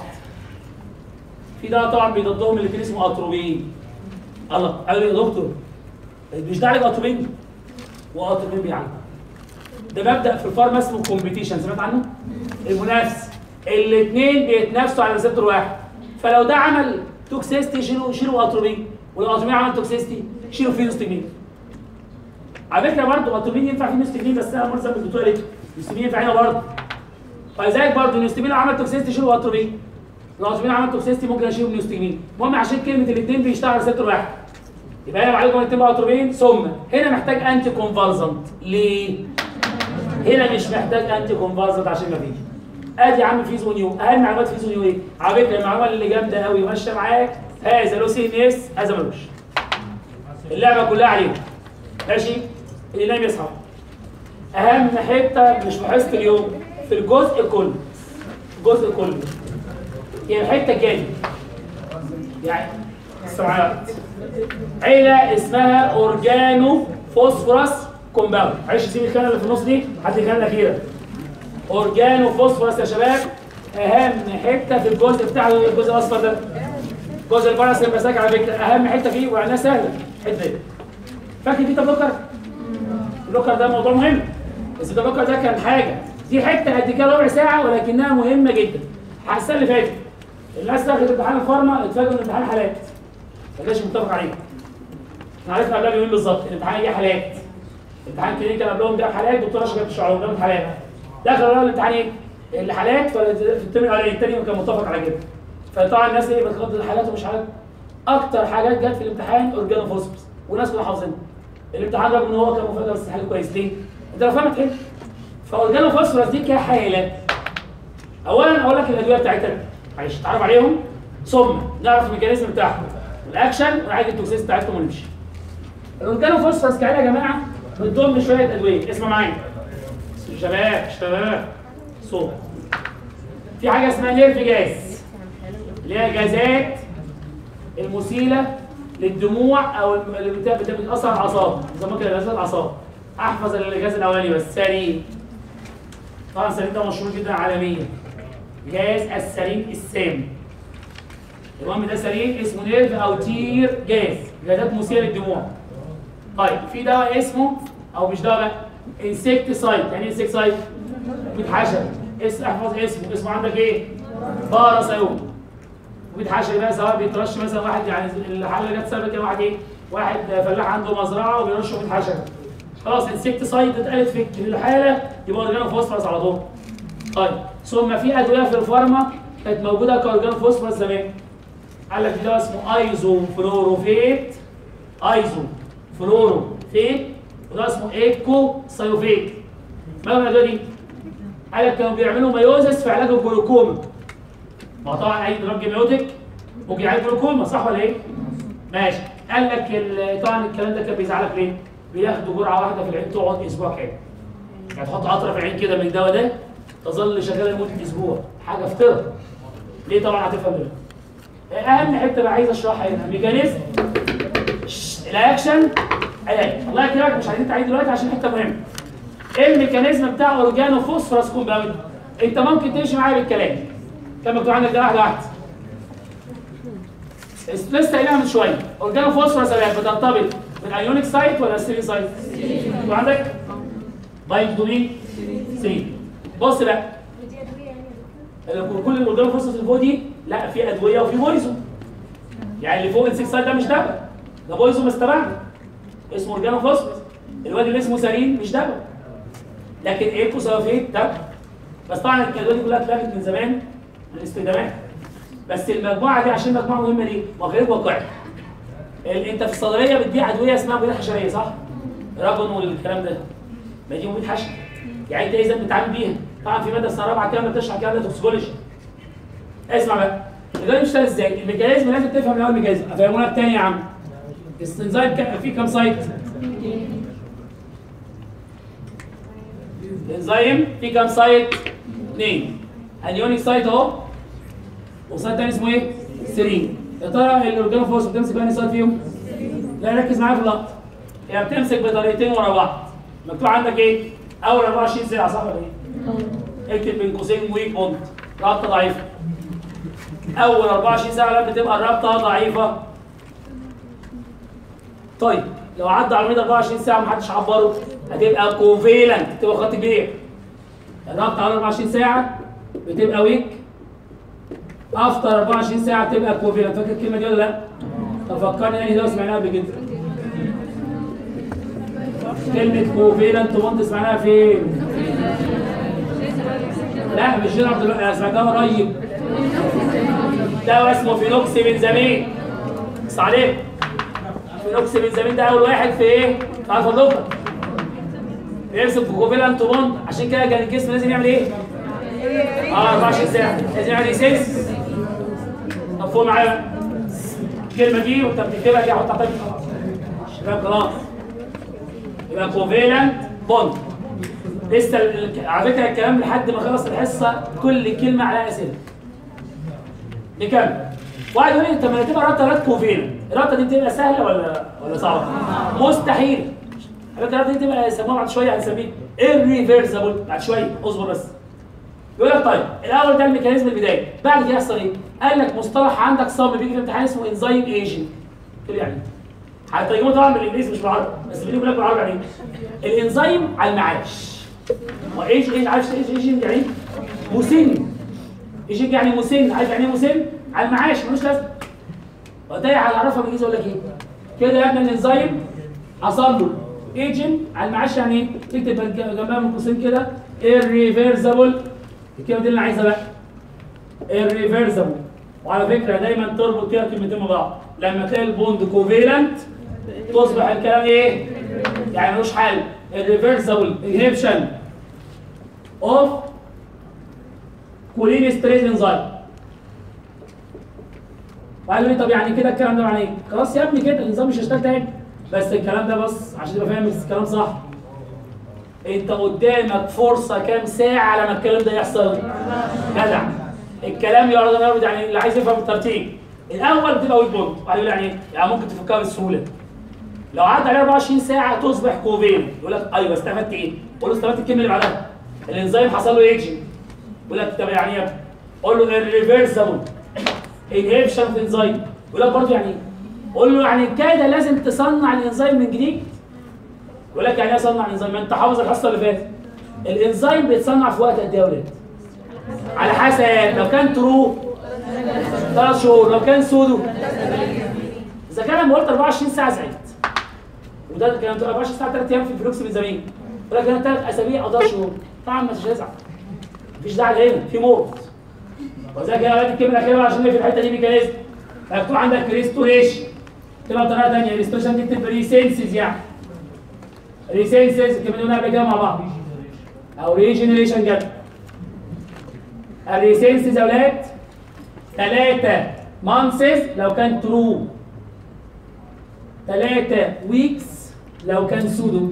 في دواء طبعا بيضدهم الاثنين اسمه اتروبين الله قال لي يا دكتور مش ده عالج اتروبين واتروبين بيعالج ده مبدا في الفارما اسمه كومبيتيشن سمعت عنه؟ المنافسه الاثنين بيتنافسوا على ريسبتور واحد فلو ده عمل توكسيستي شيلوا شيلوا اتروبين ولو اتروبين عمل توكسيستي شيلوا فينوستيمين على فكره برضه اتروبين ينفع فينوستيمين بس انا مرسل بالدكتور ليه؟ فينوستيمين ينفع هنا برضه فلذلك برضه فينوستيمين لو عمل توكسيستي شيلوا اتروبين لو اتروبين عمل توكسيستي ممكن اشيله فينوستيمين المهم عشان كلمه الاثنين بيشتغلوا على ريسبتور واحد يبقى هنا عليكم الاثنين بقى اتروبين ثم هنا محتاج انتي كونفالزنت ليه؟ هنا مش محتاج انتي كونفالسنت عشان ما فيش ادي يا عم فيزو نيو اهم معلومات فيزو نيو ايه على فكره المعلومه اللي جامده قوي ماشيه معاك هذا له سي ان اس هذا ملوش اللعبه كلها عليهم ماشي اللي نايم يصحى اهم حته مش في حصه اليوم في الجزء كله الجزء كله هي الحته الجايه يعني السمعات عيله اسمها اورجانو فوسفورس كومباوند معلش سيب الخانه اللي في النص دي هات الخانه الاخيره اورجانو فوسفورس يا شباب اهم حته في الجزء بتاع الجزء الاصفر ده جزء البرس المساك على فكره اهم حته فيه وعناها سهله الحته دي فاكر دي بلوكر اللوكر ده موضوع مهم بس البلوكر ده كان حاجه دي حته قد كده ربع ساعه ولكنها مهمه جدا السنه اللي فاتت الناس دخلت امتحان الفارما اتفاجئوا ان الامتحان حالات ما كانش متفق عليه احنا عرفنا قبلها بيومين بالظبط الامتحان جه حالات امتحان كلينيكال قبلهم ده حالات دكتوره شباب الشعور قبلهم حالات دخلوا قالوا الامتحان ايه؟ الحالات ولا في الترم الاولاني الثاني كان متفق على كده فطبعا الناس ايه بتخبط الحالات ومش حالات اكتر حاجات جت في الامتحان اورجانو فوسفورس والناس كانوا حافظينها الامتحان رغم ان هو كان مفاجاه بس حل كويس ليه؟ انت لو فاهم تحل فاورجانو فوسفورس دي كحالات اولا اقول لك الادويه بتاعتها معلش تعرف عليهم ثم نعرف الميكانيزم بتاعهم والاكشن ونعالج التوكسيس بتاعتهم ونمشي الاورجانو فوسفورس كعيله يا جماعه بتضم شويه ادويه اسمع معايا شباب شباب صوت في حاجه اسمها نيرف جاز اللي هي جازات المثيره للدموع او اللي بت- بت- بتاثر على الاعصاب بيسموها كده جازات الاعصاب احفظ الجهاز الاولاني بس سليم طبعا السليم ده مشهور جدا عالميا جاز السليم السام المهم ده سليم اسمه نيرف او تير جاز جازات مثيره للدموع طيب في دواء اسمه او مش دواء بقى انسكتسايد يعني ايه انسكتسايد بيتحشر اس احفظ اسمه اسمه عندك ايه باراسيوم وبيتحشر بقى سواء بيترش مثلا واحد يعني الحاله اللي جت سابقا كان واحد ايه واحد فلاح عنده مزرعه وبيرشه بيتحشر خلاص انسكتسايد اتقالت في الحاله يبقى اورجانو فوسفورس على طول طيب ثم في ادويه في الفارما كانت موجوده كاورجانو فوسفورس زمان قال لك في دواء اسمه ايزو فلوروفيت ايزو فلوروفيت وده اسمه ايكو سايوفيت ما هو الادويه دي؟ قال لك كانوا بيعملوا مايوزس في علاج الجلوكوما ما طبعا اي دراج جيميوتيك ممكن يعالج جلوكوما صح ولا ايه؟ ماشي قال لك ال- طبعا الكلام ده كان بيزعلك ليه؟ بياخدوا جرعه واحده في العين تقعد اسبوع كامل يعني تحط قطره في العين كده من الدواء ده تظل شغاله لمده اسبوع حاجه افتراء ليه طبعا هتفهم دلوقتي اهم حته بقى عايز اشرحها هنا ميكانيزم شش، الاكشن علاج الله يكرمك مش عايزين تعيد دلوقتي عشان حته مهمه ايه الميكانيزم بتاع اورجانو فوسفورس كومباوند انت ممكن تمشي معايا بالكلام كان مكتوب عندك ده واحده واحده لسه قايلها من شويه اورجانو فوسفورس يا شباب بترتبط بالايونيك سايت ولا السيرين سايت؟ يبقى عندك بايند تو مين؟ سي بص بقى ودي ادويه يعني ال- كل الاورجانو فوسفورس اللي فوق دي لا في ادويه وفي بويزون يعني اللي فوق السكس سايت ده مش دواء ده بويزون بس تبعنا اسمه اورجانو فوسفورس الواد اللي اسمه سارين مش دواء لكن ايكوسافيت ده بس طبعا الادويه دي كلها اتلغت من زمان من الاستخدامات بس المجموعه دي عشان مجموعه مهمه ليه؟ وغير واقعي ال- انت في الصيدليه بتبيع ادويه اسمها مبيدات حشريه صح؟ راجون والكلام ده ما دي مبيد حشر يعني انت اذا بتتعامل بيها طبعا في ماده السنه الرابعه كامله بتشرح الكلام ده توكسيكولوجي اسمع بقى الادويه بتشتغل ازاي؟ الميكانيزم لازم تفهم الاول الميكانيزم افهمونا الثاني يا عم استنزايم كا- في كام سايت؟ الانزيم في كام سايت؟ اثنين انيونيك سايت اهو وسايت تاني اسمه ايه؟ سيرين يا ترى الاورجانوفوس بتمسك انهي سايت فيهم؟ لا ركز معايا في اللقطه هي بتمسك بطريقتين ورا بعض مكتوب عندك ايه؟ اول 24 ساعه صح ولا ايه؟ اكتب بين قوسين ويك بوند رابطه ضعيفه اول 24 ساعه لما بتبقى الرابطه ضعيفه طيب لو عدى على المدى 24 ساعه ومحدش عبره هتبقى كوفيلنت تبقى خط كبير الرابطه على 24 ساعه بتبقى ويك افتر 24 ساعه بتبقى كوفيلنت فاكر الكلمه دي ولا لا؟ طب فكرني انهي ده سمعناها قبل كده كلمة كوفيلنت بوند سمعناها فين؟ لا مش جنرال دلوقتي انا سمعتها قريب ده اسمه فينوكس بنزامين بص عليه فينوكس بنزامين ده اول واحد في ايه؟ في عارف اللغه بيرسم في كوفيلنت بوند عشان كده كان الجسم لازم يعمل ايه؟ اه 24 ساعه لازم يعمل ريسيس طب فوق معايا بقى. الكلمه دي وانت بتكتبها دي حط تحتها خلاص شباب خلاص يبقى كوفيلنت بوند لسه ال- على فكره الكلام لحد ما خلص الحصه كل كلمه عليها اسئله نكمل واحد يقول لي انت لما تبقى رابطه رابطه كوفيلنت الرابطه دي بتبقى سهله ولا ولا صعبه؟ مستحيل على فكره الرابطه دي تبقى يسموها بعد شويه هنسميه irreversible بعد شويه اصبر بس يقول لك طيب الاول ده الميكانيزم البدايه بعد كده يحصل ايه؟ قال لك مصطلح عندك صم بيجي في الامتحان اسمه انزيم ايجنت قلت له يعني إيه؟ هترجمه طبعا بالانجليزي مش بالعربي بس بيجي لك بالعربي يعني ايه؟ الانزيم على المعاش وايش ايش عارف ايش ايجنت يعني إيه؟ مسن ايجنت يعني مسن عارف يعني ايه مسن؟ على المعاش ملوش لازمه وقتها هنعرفها بالانجليزي اقول لك ايه؟ كده يا ابني الانزيم حصل له ايجنت على المعاش يعني ايه؟ تكتب جنبها من قوسين كده irreversible الكلمه دي اللي انا عايزها بقى irreversible وعلى فكره دايما تربط كده كلمتين ببعض لما تلاقي البوند كوفيلنت تصبح الكلام ايه؟ يعني ملوش حل irreversible inhibition of cholinesterase enzyme وقال لي طب يعني كده الكلام ده معناه ايه؟ خلاص يا ابني كده النظام مش هيشتغل تاني بس الكلام ده بس عشان تبقى فاهم الكلام صح انت قدامك فرصه كام ساعه لما الكلام ده يحصل جدع الكلام يعرض يعرض يعني اللي عايز يفهم الترتيب الاول بتبقى ويك بوينت وبعدين يقول يعني ايه؟ يعني ممكن تفكها بسهوله لو عدى عليه 24 ساعه تصبح كوفين يقول لك ايوه استفدت ايه؟ قول له استفدت الكلمه اللي بعدها الانزيم حصل له ايجنج يقول لك طب يعني ايه يا ابني؟ قول له الريفرسبل انهبشن في انزيم يقول لك برضه يعني ايه؟ قول له يعني كده لازم تصنع الانزيم من جديد يقول لك يعني ايه اصنع الانزيم؟ ما انت حافظ الحصه اللي فاتت الانزيم بيتصنع في وقت قد ايه يا ولاد؟ على حسب لو كان ترو ثلاث شهور لو كان سودو اذا كان لما قلت 24 ساعه زعلت وده كان 24 ساعه ثلاث ايام في الفلوكس من زمان يقول لك انا ثلاث اسابيع او ثلاث شهور طبعا ما تزعل مفيش زعل هنا في موت وذلك يا ولاد الكلمه الاخيره بقى عشان في الحته دي ميكانيزم مكتوب عندك ريستوريشن تبقى طريقه ثانيه ريستوريشن دي بتبقى ريسنسز يعني ريسنسز الكلمه دي قلنا قبل كده مع بعض او ريجنريشن جت الريسنسز يا اولاد ثلاثة مانسز لو كان ترو ثلاثة ويكس لو كان سودو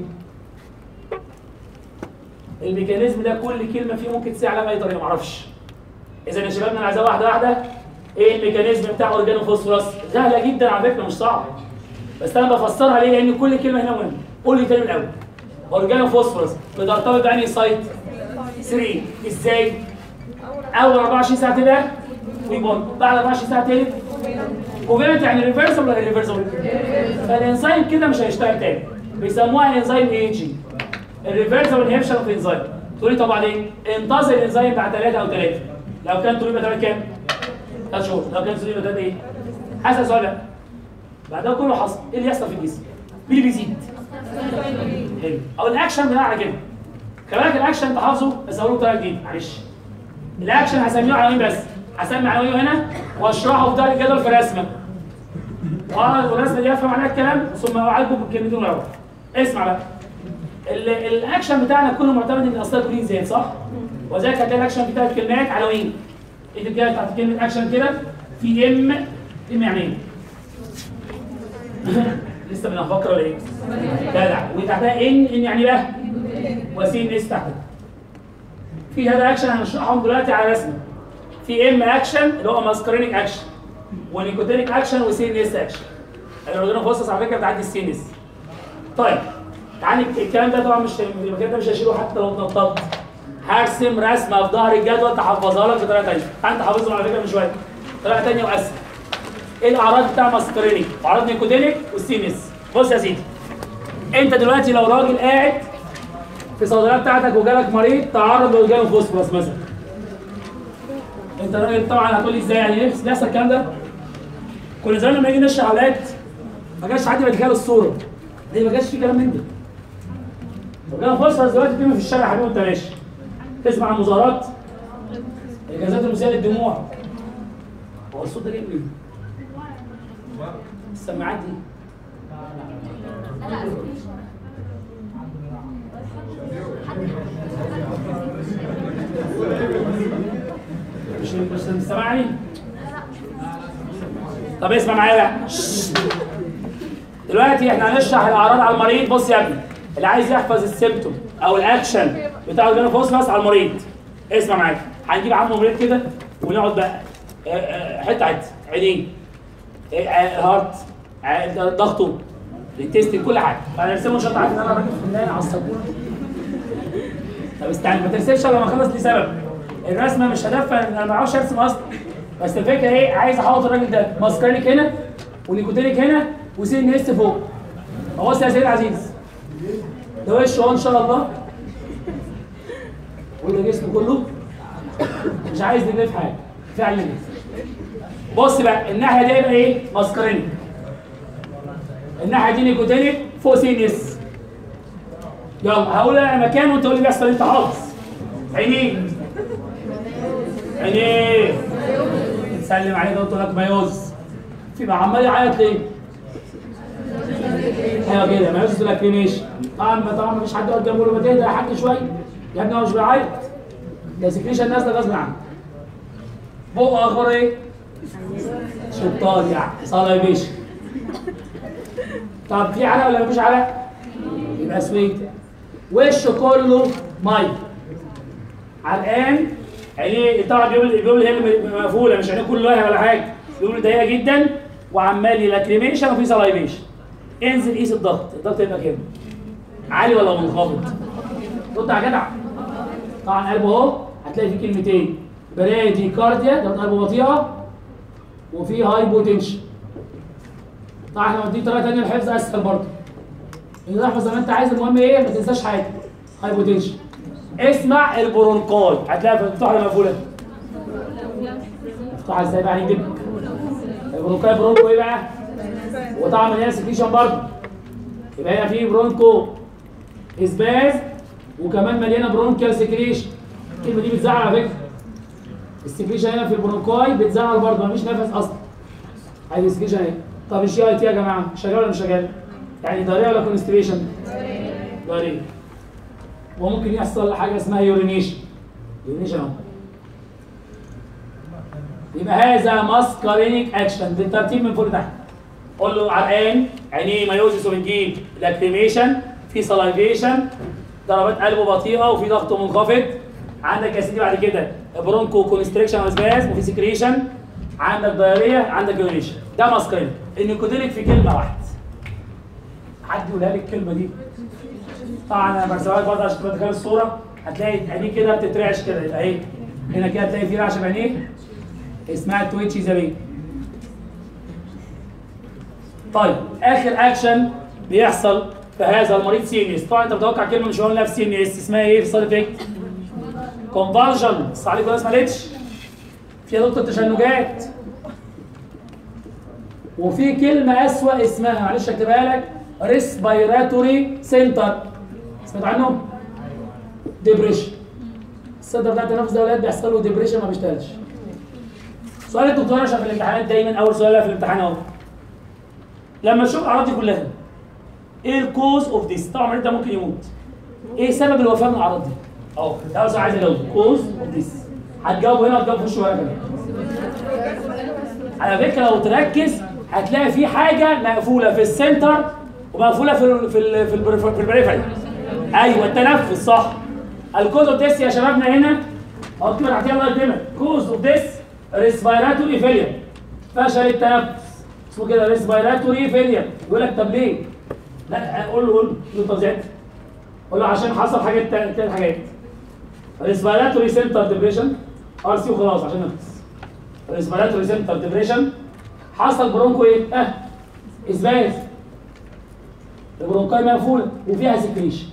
الميكانيزم ده كل كلمة فيه ممكن تساعد على أي طريقة معرفش إذا يا شباب أنا عايزها واحدة واحدة إيه الميكانيزم بتاع أورجانو فوسفورس؟ سهلة جدا على فكرة مش صعبة بس أنا بفسرها ليه؟ لأن كل كلمة هنا مهمة قول لي تاني من الأول أورجانو فوسفورس بترتبط بأنهي سايت؟ 3 إزاي؟ اول 24 ساعه تبقى ويبون بعد 24 ساعه تالت كوفالنت يعني ريفرسبل ولا ريفرسبل فالانزيم كده مش هيشتغل تاني بيسموها انزيم ايجي الريفرسبل انهبشن اوف انزيم تقول لي طب بعدين انتظر الانزيم بعد ثلاثه او ثلاثه لو كان تقول يبقى ثلاث كام؟ ثلاث شهور لو كان تقول يبقى ثلاث ايه؟ حسب سؤال لا بعد ده كله حصل ايه اللي يحصل في الجسم؟ مين اللي بيزيد؟ حلو او الاكشن بتاعنا كده خلي بالك الاكشن انت حافظه بس هقوله بطريقه جديده معلش الاكشن هسميه عناوين بس هسمي عناوين هنا واشرحه في دار الجدول في رسمه اه والرسمه دي افهم عليها الكلام ثم اعالجه بالكلمتين واروح اسمع بقى ال- الاكشن بتاعنا كله معتمد ان اصلها جرين زيت صح؟ وذلك هتلاقي الاكشن بتاع الكلمات عناوين اكتب كده بتاعت كلمه اكشن كده في ام ام يعني ايه؟ لسه بنفكر ولا ايه؟ جدع وتحتها ان ان يعني بقى وسين اس تحتها في هذا اكشن هنشرحهم دلوقتي على رسمه في ام اكشن اللي هو ماسكرينيك اكشن ونيكوتينيك اكشن وسين اس اكشن الاوردينال فوسس على فكره بتعدي السين اس طيب تعالى الكلام ده طبعا مش المكان ده مش هشيله حتى لو اتنططت هرسم رسمه في ظهر الجدول تحفظها لك بطريقه ثانيه انت حافظهم على فكره من شويه طريقه ثانيه واسهل ايه الاعراض بتاع ماسكرينيك اعراض نيكوتينيك والسينس بص يا سيدي انت دلوقتي لو راجل قاعد في الصيدليه بتاعتك وجالك مريض تعرض لجاله فوسفورس مثلا انت راجل طبعا هتقول لي ازاي يعني ايه بيحصل الكلام ده كل زمان لما يجي نشرح اولاد ما كانش حد بيتخيل الصوره ليه ما كانش في كلام من ده وجاله فوسفورس دلوقتي بتمشي في الشارع يا حبيبي وانت ماشي تسمع عن مظاهرات الجازات المسيئه للدموع هو الصوت ده جاي منين؟ السماعات دي مش مش سامعني؟ طب اسمع معايا بقى دلوقتي احنا هنشرح الاعراض على المريض بص يا ابني اللي عايز يحفظ السيمتوم او الاكشن بتاع الجلوفوسفاس على المريض اسمع معايا هنجيب عمه مريض كده ونقعد بقى آه، آه، حته حته عينيه آه، آه، هارت آه، ضغطه التيست كل حاجه فهنرسمه شرط عارف ان انا راجل فنان على السبوره طب استنى ما ترسمش الا لما اخلص لسبب الرسمه مش هدفها ان انا ما اعرفش ارسم اصلا بس الفكره ايه عايز احوط الراجل ده ماسكارينيك هنا ونيكوتينيك هنا وسين اس فوق بص يا سيد عزيز ده وشه اهو ان شاء الله وده جسمه كله مش عايز نجيب في حاجه فعلا بص بقى الناحيه دي يبقى ايه ماسكارينيك الناحيه دي نيكوتينيك فوق سين اس يلا هقول انا مكان وانت تقول لي بيحصل انت حافظ عينيه عينيه تسلم عليه ده وتقول لك مايوز في بقى عمال يعيط ليه؟ ايوه كده مايوز تقول لك ليه ماشي طبعا ما طبعا مفيش حد يقعد جنبه يقول له ما تهدى يا حاج شويه يا ابني هو مش بيعيط ده سكريشن نازله غصب عنه بقه اخبار ايه؟ شطار يعني صلاه يا باشا طب في عرق ولا مفيش عرق؟ يبقى سويت وشه كله ميه عرقان عينيه طبعا بيقول بيقول هي مقفوله مش عينيه كلها ولا حاجه بيقول ضيقه جدا وعمال لاكريميشن وفي سلايفيشن انزل قيس الضغط الضغط يبقى كده عالي ولا منخفض؟ رد على جدع طبعا قلبه اهو هتلاقي فيه كلمتين برادي كارديا ده قلبه بطيئه وفي هايبوتنشن طبعا احنا دي طريقه ثانيه الحفظ اسهل برضه ان تحفظ زي ما انت عايز المهم ايه ما تنساش حاجه هايبوتنشن اسمع البرونكاي هتلاقيها مفتوحه ولا مقفوله مفتوحه ازاي بقى هنكتب البرونكاي برونكو ايه بقى وطبعا مليانه سكريشن برضه يبقى هنا في برونكو اسباز وكمان مليانه برونكال سكريشن الكلمه دي بتزعل على فكره السكريشن هنا في البرونكاي بتزعل برضه مفيش نفس اصلا عايز السكريشن اهي طب الجي اي تي يا جماعه شغال ولا مش شغال؟ يعني ضريع ولا كونستيبيشن؟ ضريع وممكن يحصل حاجه اسمها يورينيشن يورينيشن اهو يبقى هذا ماسكارينيك اكشن بالترتيب من فوق لتحت قول له عرقان عينيه مايوزيس وبنجيب لاكريميشن في سلايفيشن ضربات قلبه بطيئه وفي ضغطه منخفض عندك يا سيدي بعد كده برونكو كونستريكشن وسباز وفي سكريشن عندك دايريه عندك يورينيشن ده ماسكارينيك النيكوتينيك في كلمه واحده حد يقولها لي الكلمه دي طبعا انا برسمها لك برضه عشان تبقى تخيل الصوره هتلاقي عينيه كده بتترعش كده يبقى ايه هنا كده هتلاقي في رعشه بعينيه اسمها تويتشي زبين طيب اخر اكشن بيحصل في هذا المريض سي ان اس طبعا انت متوقع كلمه مش هقول نفس سي ان اس اسمها ايه في السايد افكت كونفالجن بس عليك ولا ما سمعتش في يا دكتور تشنجات وفي كلمه اسوأ اسمها معلش اكتبها لك ريسبيراتوري سنتر سمعت عنه؟ ديبريشن الصدر بتاع التنفس ده يا ولاد بيحصل له ديبريشن ما بيشتغلش سؤال الدكتور عشان في الامتحانات دايما اول سؤال في الامتحان اهو لما تشوف الاعراض دي كلها ايه الكوز اوف ذيس طبعا المريض ده ممكن يموت ايه سبب الوفاه من الاعراض دي اهو ده اول سؤال عايز اجاوبه كوز اوف ذيس هتجاوبه هنا وهتجاوبه في وش ورقه كمان على فكره لو تركز هتلاقي في حاجه مقفوله في السنتر ومقفوله في ال في ال في, ال في البريفري ايوه التنفس صح الكوز اوف ذيس يا شبابنا هنا اكتب تحتيها الله يكرمك كوز اوف ذيس ريسبيراتوري فيلير فشل التنفس اسمه كده ريسبيراتوري فيلير يقول لك طب ليه؟ لا قول له قول له قول له طب زعلت قول له عشان حصل حاجات تانية تلات حاجات ريسبيراتوري سنتر ديبريشن ار سي وخلاص عشان نخلص ريسبيراتوري سنتر ديبريشن حصل برونكو ايه؟ اه اسباز البرونكاي مقفوله وفيها سكريشن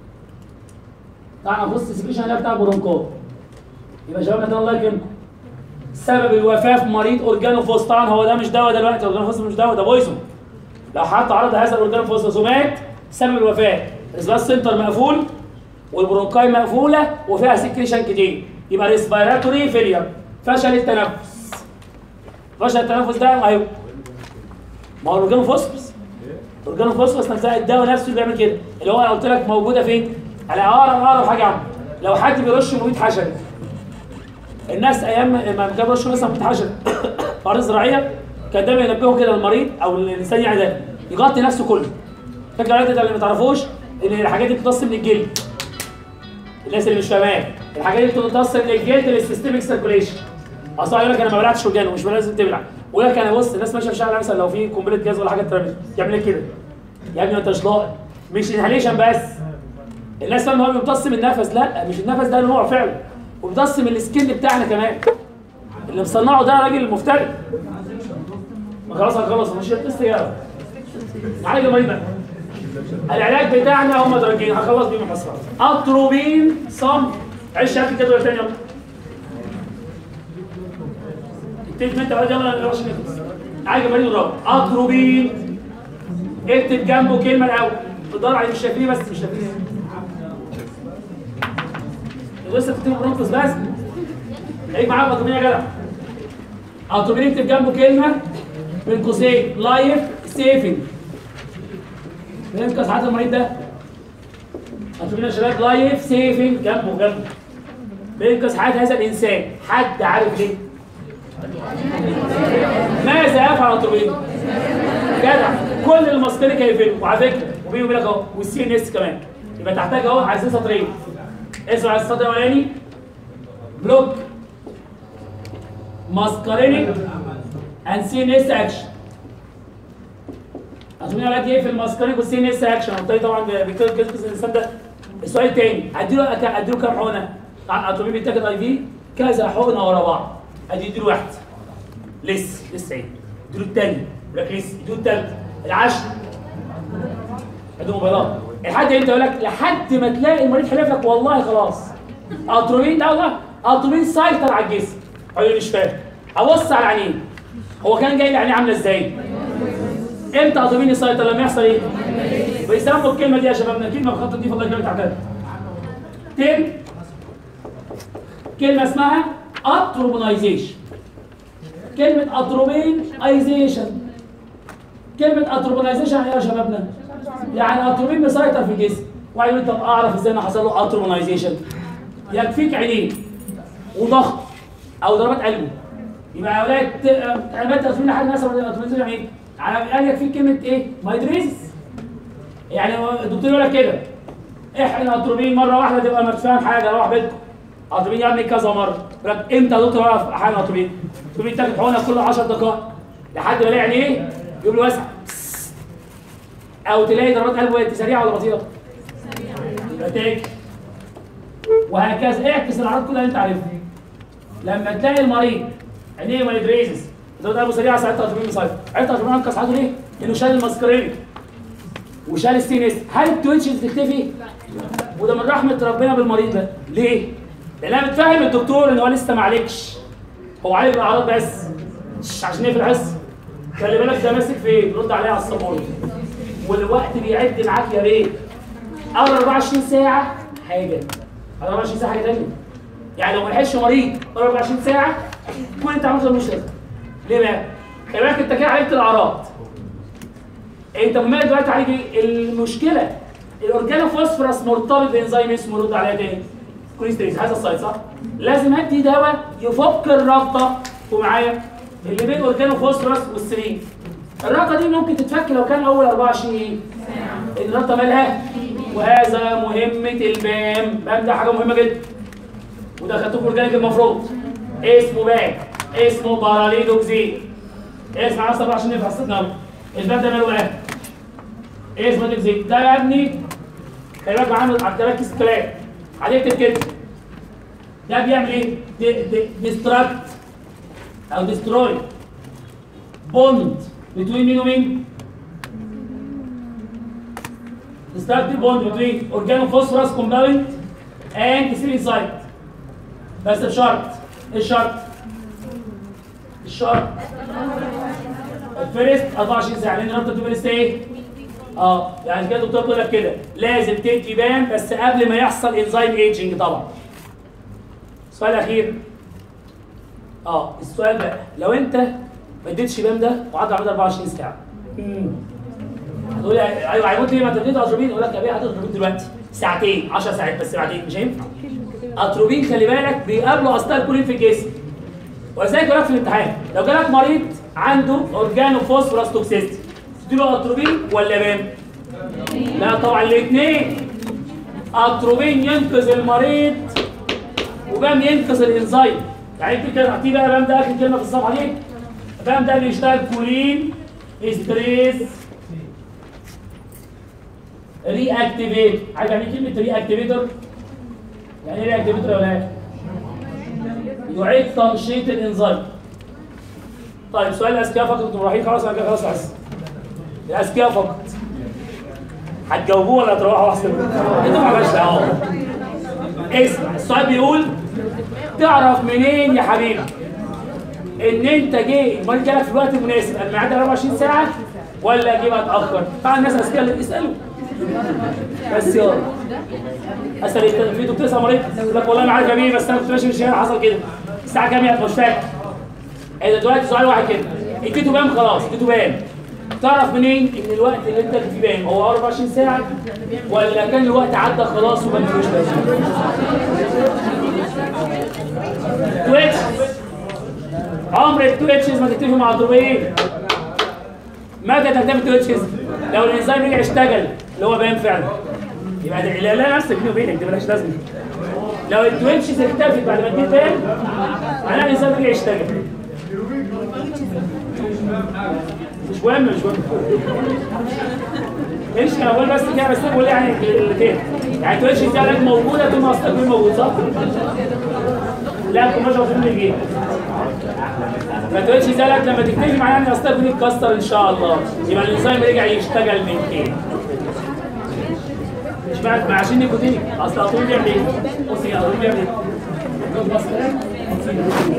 تعال نبص السكريشن هنا بتاع البرونكاي يبقى شبابنا ده الله يكرمكم سبب الوفاه في مريض اورجانوفوس طبعا هو ده مش دواء دلوقتي اورجانوفوس مش دواء ده بويزون لو حد عرض هذا الاورجانوفوس ومات سبب الوفاه الاسباس سنتر مقفول والبرونكاي مقفوله وفيها سكريشن كتير يبقى ريسبيراتوري فيلير فشل التنفس فشل التنفس ده ايوه ما هو الاورجانوفوسفس الاورجانوفوسفس نفسها الدواء نفسه اللي بيعمل كده اللي هو انا قلت لك موجوده فين؟ على اقرب اقرب حاجه عنه لو حد بيرش مبيد حشري الناس ايام ما كانوا بيرشوا مثلا مبيد حشري في ارض زراعيه كان دايما ينبهوا كده المريض او الانسان يعني ده يغطي نفسه كله فاكر يا اللي ما تعرفوش ان الحاجات دي بتمتص من الجلد الناس اللي مش فاهماه الحاجات دي بتمتص من الجلد للسيستميك سيركوليشن اصلا يقول لك انا ما بلعتش وجان ومش لازم تبلع ويقول لك انا بص الناس ماشيه في الشارع مثلا لو في قنبله جاز ولا حاجه اترمت يعمل لك كده يا ابني ما انتش لاقط مش انهاليشن بس الناس فاهمه هو بيمتص من النفس لا مش النفس ده نوع فعلا وبيمتص من السكن بتاعنا كمان اللي مصنعه ده راجل مفتري ما خلاص هنخلص مش التست يا عالج المريض بقى العلاج بتاعنا هم درجين هخلص بيهم الحصرات اتروبين صم عيش هات الجدول تاني يلا التريتمنت بقى يلا يلا عشان نخلص عالج المريض الرابع اتروبين اكتب جنبه كلمه الاول تدور عليه مش شايفيني بس مش شايفيني لسه بتكتب برونكوس بس هيجي معاك اتروبين يا جدع اتروبين اكتب جنبه كلمه بين قوسين لايف سيفنج بينقذ حياه المريض ده اتروبين يا شباب لايف سيفنج جنبه جنبه بينقذ حياه هذا الانسان حد عارف ليه؟ ماذا يفعل اتروبين؟ جدع كل الماستريك هيفيدوا وعلى فكره وبيني وبينك اهو والسي ان اس كمان يبقى تحتاج اهو عايزين سطرين اسمع على السطر الاولاني بلوك ماسكارينيك اند سي ان اس اكشن عشان اقول لك ايه في الماسكارينيك والسي ان اس اكشن قلت طبعا بيكتب جزء الانسان ده السؤال الثاني اديله اديله كام حقنه؟ اتروبين بيتاخد اي في كذا حقنه ورا بعض ادي اديله واحد لسه لسه ايه اديله الثاني يقول لك لسه اديله الثالث العشر ادي موبايلات لحد امتى يقول لك لحد ما تلاقي المريض حلف لك والله خلاص اتروبين ده والله اتروبين سيطر على الجسم قال لي مش فاهم ابص على عينيه هو كان جاي لي عينيه عامله ازاي؟ امتى اتروبين يسيطر لما يحصل ايه؟ بيسموا الكلمه دي يا شبابنا كلمه بخط دي والله كلمه تحتها تم كلمه اسمها اتروبونايزيشن كلمه اتروبينايزيشن كلمه اتروبونايزيشن يعني ايه يا شبابنا؟ يعني اتروبين مسيطر في الجسم واحد يقول طب اعرف ازاي انا حصل له اتروبونايزيشن يكفيك عينيه وضغط او ضربات قلبه يبقى يا اولاد علامات اتروبين لحد الناس اتروبين يعني ايه؟ على الاقل يكفيك كلمه ايه؟ مايدريزس يعني هو الدكتور يقول لك كده احقن اتروبين مره واحده تبقى مش فاهم حاجه روح بيتكم اتروبين يعمل كذا مره يقول لك امتى يا دكتور اعرف احقن اتروبين؟ اتروبين تاخد حقنه كل 10 دقائق لحد ما الاقي عينيه يقول له واسع او تلاقي ضربات قلبه سريعه ولا بطيئه؟ يبقى تاك وهكذا اعكس الاعراض كلها اللي انت عارفها لما تلاقي المريض عينيه مايدريزس ضربات قلبه سريعه ساعتها اتروبين مسيطر عرفت اتروبين انقذ حياته ليه؟ انه شال الماسكرينك وشال السينس هل التويتشز تختفي؟ وده من رحمه ربنا بالمريض ده ليه؟ لان انا بتفهم الدكتور ان هو لسه ما عالجش هو عالج الاعراض بس مش عشان نقفل الحصه خلي بالك ده ماسك في ايه؟ رد عليه على الصابون والوقت بيعد معاك يا ريت اول 24 ساعه حاجه اول 24 ساعه حاجه ثانيه يعني لو ما لحقش مريض اول 24 ساعه كل اللي انت عملته ده ملوش لازمه ليه بقى؟ خلي بالك انت كده عالجت الاعراض انت مهم دلوقتي عليك ايه؟ المشكله الاورجانوفوسفورس مرتبط بانزيم اسمه رد عليها تاني كوليستريز هذا السايت صح؟ لازم ادي دواء يفك الرابطه ومعايا اللي بين الاورجانوفوسفورس والسرين الرابطه دي ممكن تتفك لو كان اول 24 ايه؟ الرابطه مالها وهذا مهمه البام بام ده حاجه مهمه جدا وده خدتوه في اورجانيك المفروض اسمه بام اسمه باراليدوكسين اسمع على 27 نفع استنى الباب ده ماله بقى؟ ايه اسمه دوكسين ده يا ابني خلي بالك عامل ركز الكلام هتكتب كده ده بيعمل ايه؟ ديستراكت او ديستروي بوند بتوين مين ومين؟ ديستراكت بوند بتوين اورجانوفوسفورس كومباوند اند سيرين سايت بس بشرط ايه الشرط؟ الشرط الفيرست 24 ساعه لان رابطه الفيرست ايه؟ اه يعني كده الدكتور بيقول لك كده لازم تدي بان بس قبل ما يحصل انزيم ايجنج طبعا. السؤال الاخير اه السؤال بقى لو انت ما اديتش بان ده وعدى على 24 ساعه امم هتقول لي ايوه هيموت ليه ما انت اديته اتروبين اقول لك يا بيه هات اتروبين دلوقتي ساعتين 10 ساعات بس بعدين مش هينفع اتروبين خلي بالك بيقابلوا اصلا الكولين في الجسم ولذلك يقول لك في الامتحان لو جالك مريض عنده اورجانو فوسفورس توكسيستي تديله اتروبين ولا بام؟ لا طبعا الاثنين اتروبين ينقذ المريض وبام ينقذ الانزيم يعني انت كده هتيجي بقى بام ده اخر كلمه في الصفحه دي بام ده بيشتغل كولين ستريس ري اكتيفيت عارف يعني ايه كلمه ري اكتيفيتور؟ يعني ايه ري اكتيفيتور يا ولاد؟ يعيد تنشيط الانزيم طيب سؤال الاذكياء فقط انتم رايحين خلاص انا كده خلاص عايز الاذكياء فقط هتجاوبوه ولا هتروحوا احسن انتوا ما عملش دعوه اسمع السؤال بيقول تعرف منين يا حبيبي ان انت جه المريض جالك في الوقت المناسب الميعاد 24 ساعه ولا جه متاخر طبعا الناس اذكياء اللي بيسالوا بس يلا اسال إيه؟ في دكتور اسال مريض يقول لك والله انا عارف يا بيه بس انا كنت ماشي في الشارع حصل كده الساعه كام يا مش فاكر ايه دلوقتي سؤال واحد كده اديته بام خلاص اديته بام تعرف منين ان الوقت اللي انت فيه بام هو 24 ساعه ولا كان الوقت عدى خلاص وما ملوش لازمه تويتش عمر التويتشز ما تكتفي مع ضربين متى تهتم التويتشز لو الانزيم رجع اشتغل اللي هو بام فعلا يبقى ده لا لا نفسك بيني وبينك دي مالهاش لازمه لو التويتشز اختفت بعد ما اديت بام معناها الانسان رجع يشتغل مش مهم مش مهم ايش انا بقول بس كده بس بقول يعني اللي فين يعني تويتش دي علاج موجوده طول ما اصلا موجود صح؟ لا كنت مش واخدين من الجيم فتويتش دي علاج لما تكتفي معايا ان اصلا يتكسر ان شاء الله يبقى الانزيم رجع يشتغل من تاني مش بعد ما عشان نيكوتينيك اصل اطول بيعمل ايه؟ بصي اطول بيعمل ايه؟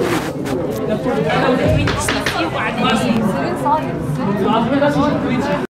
وبعدين ما أعتقدش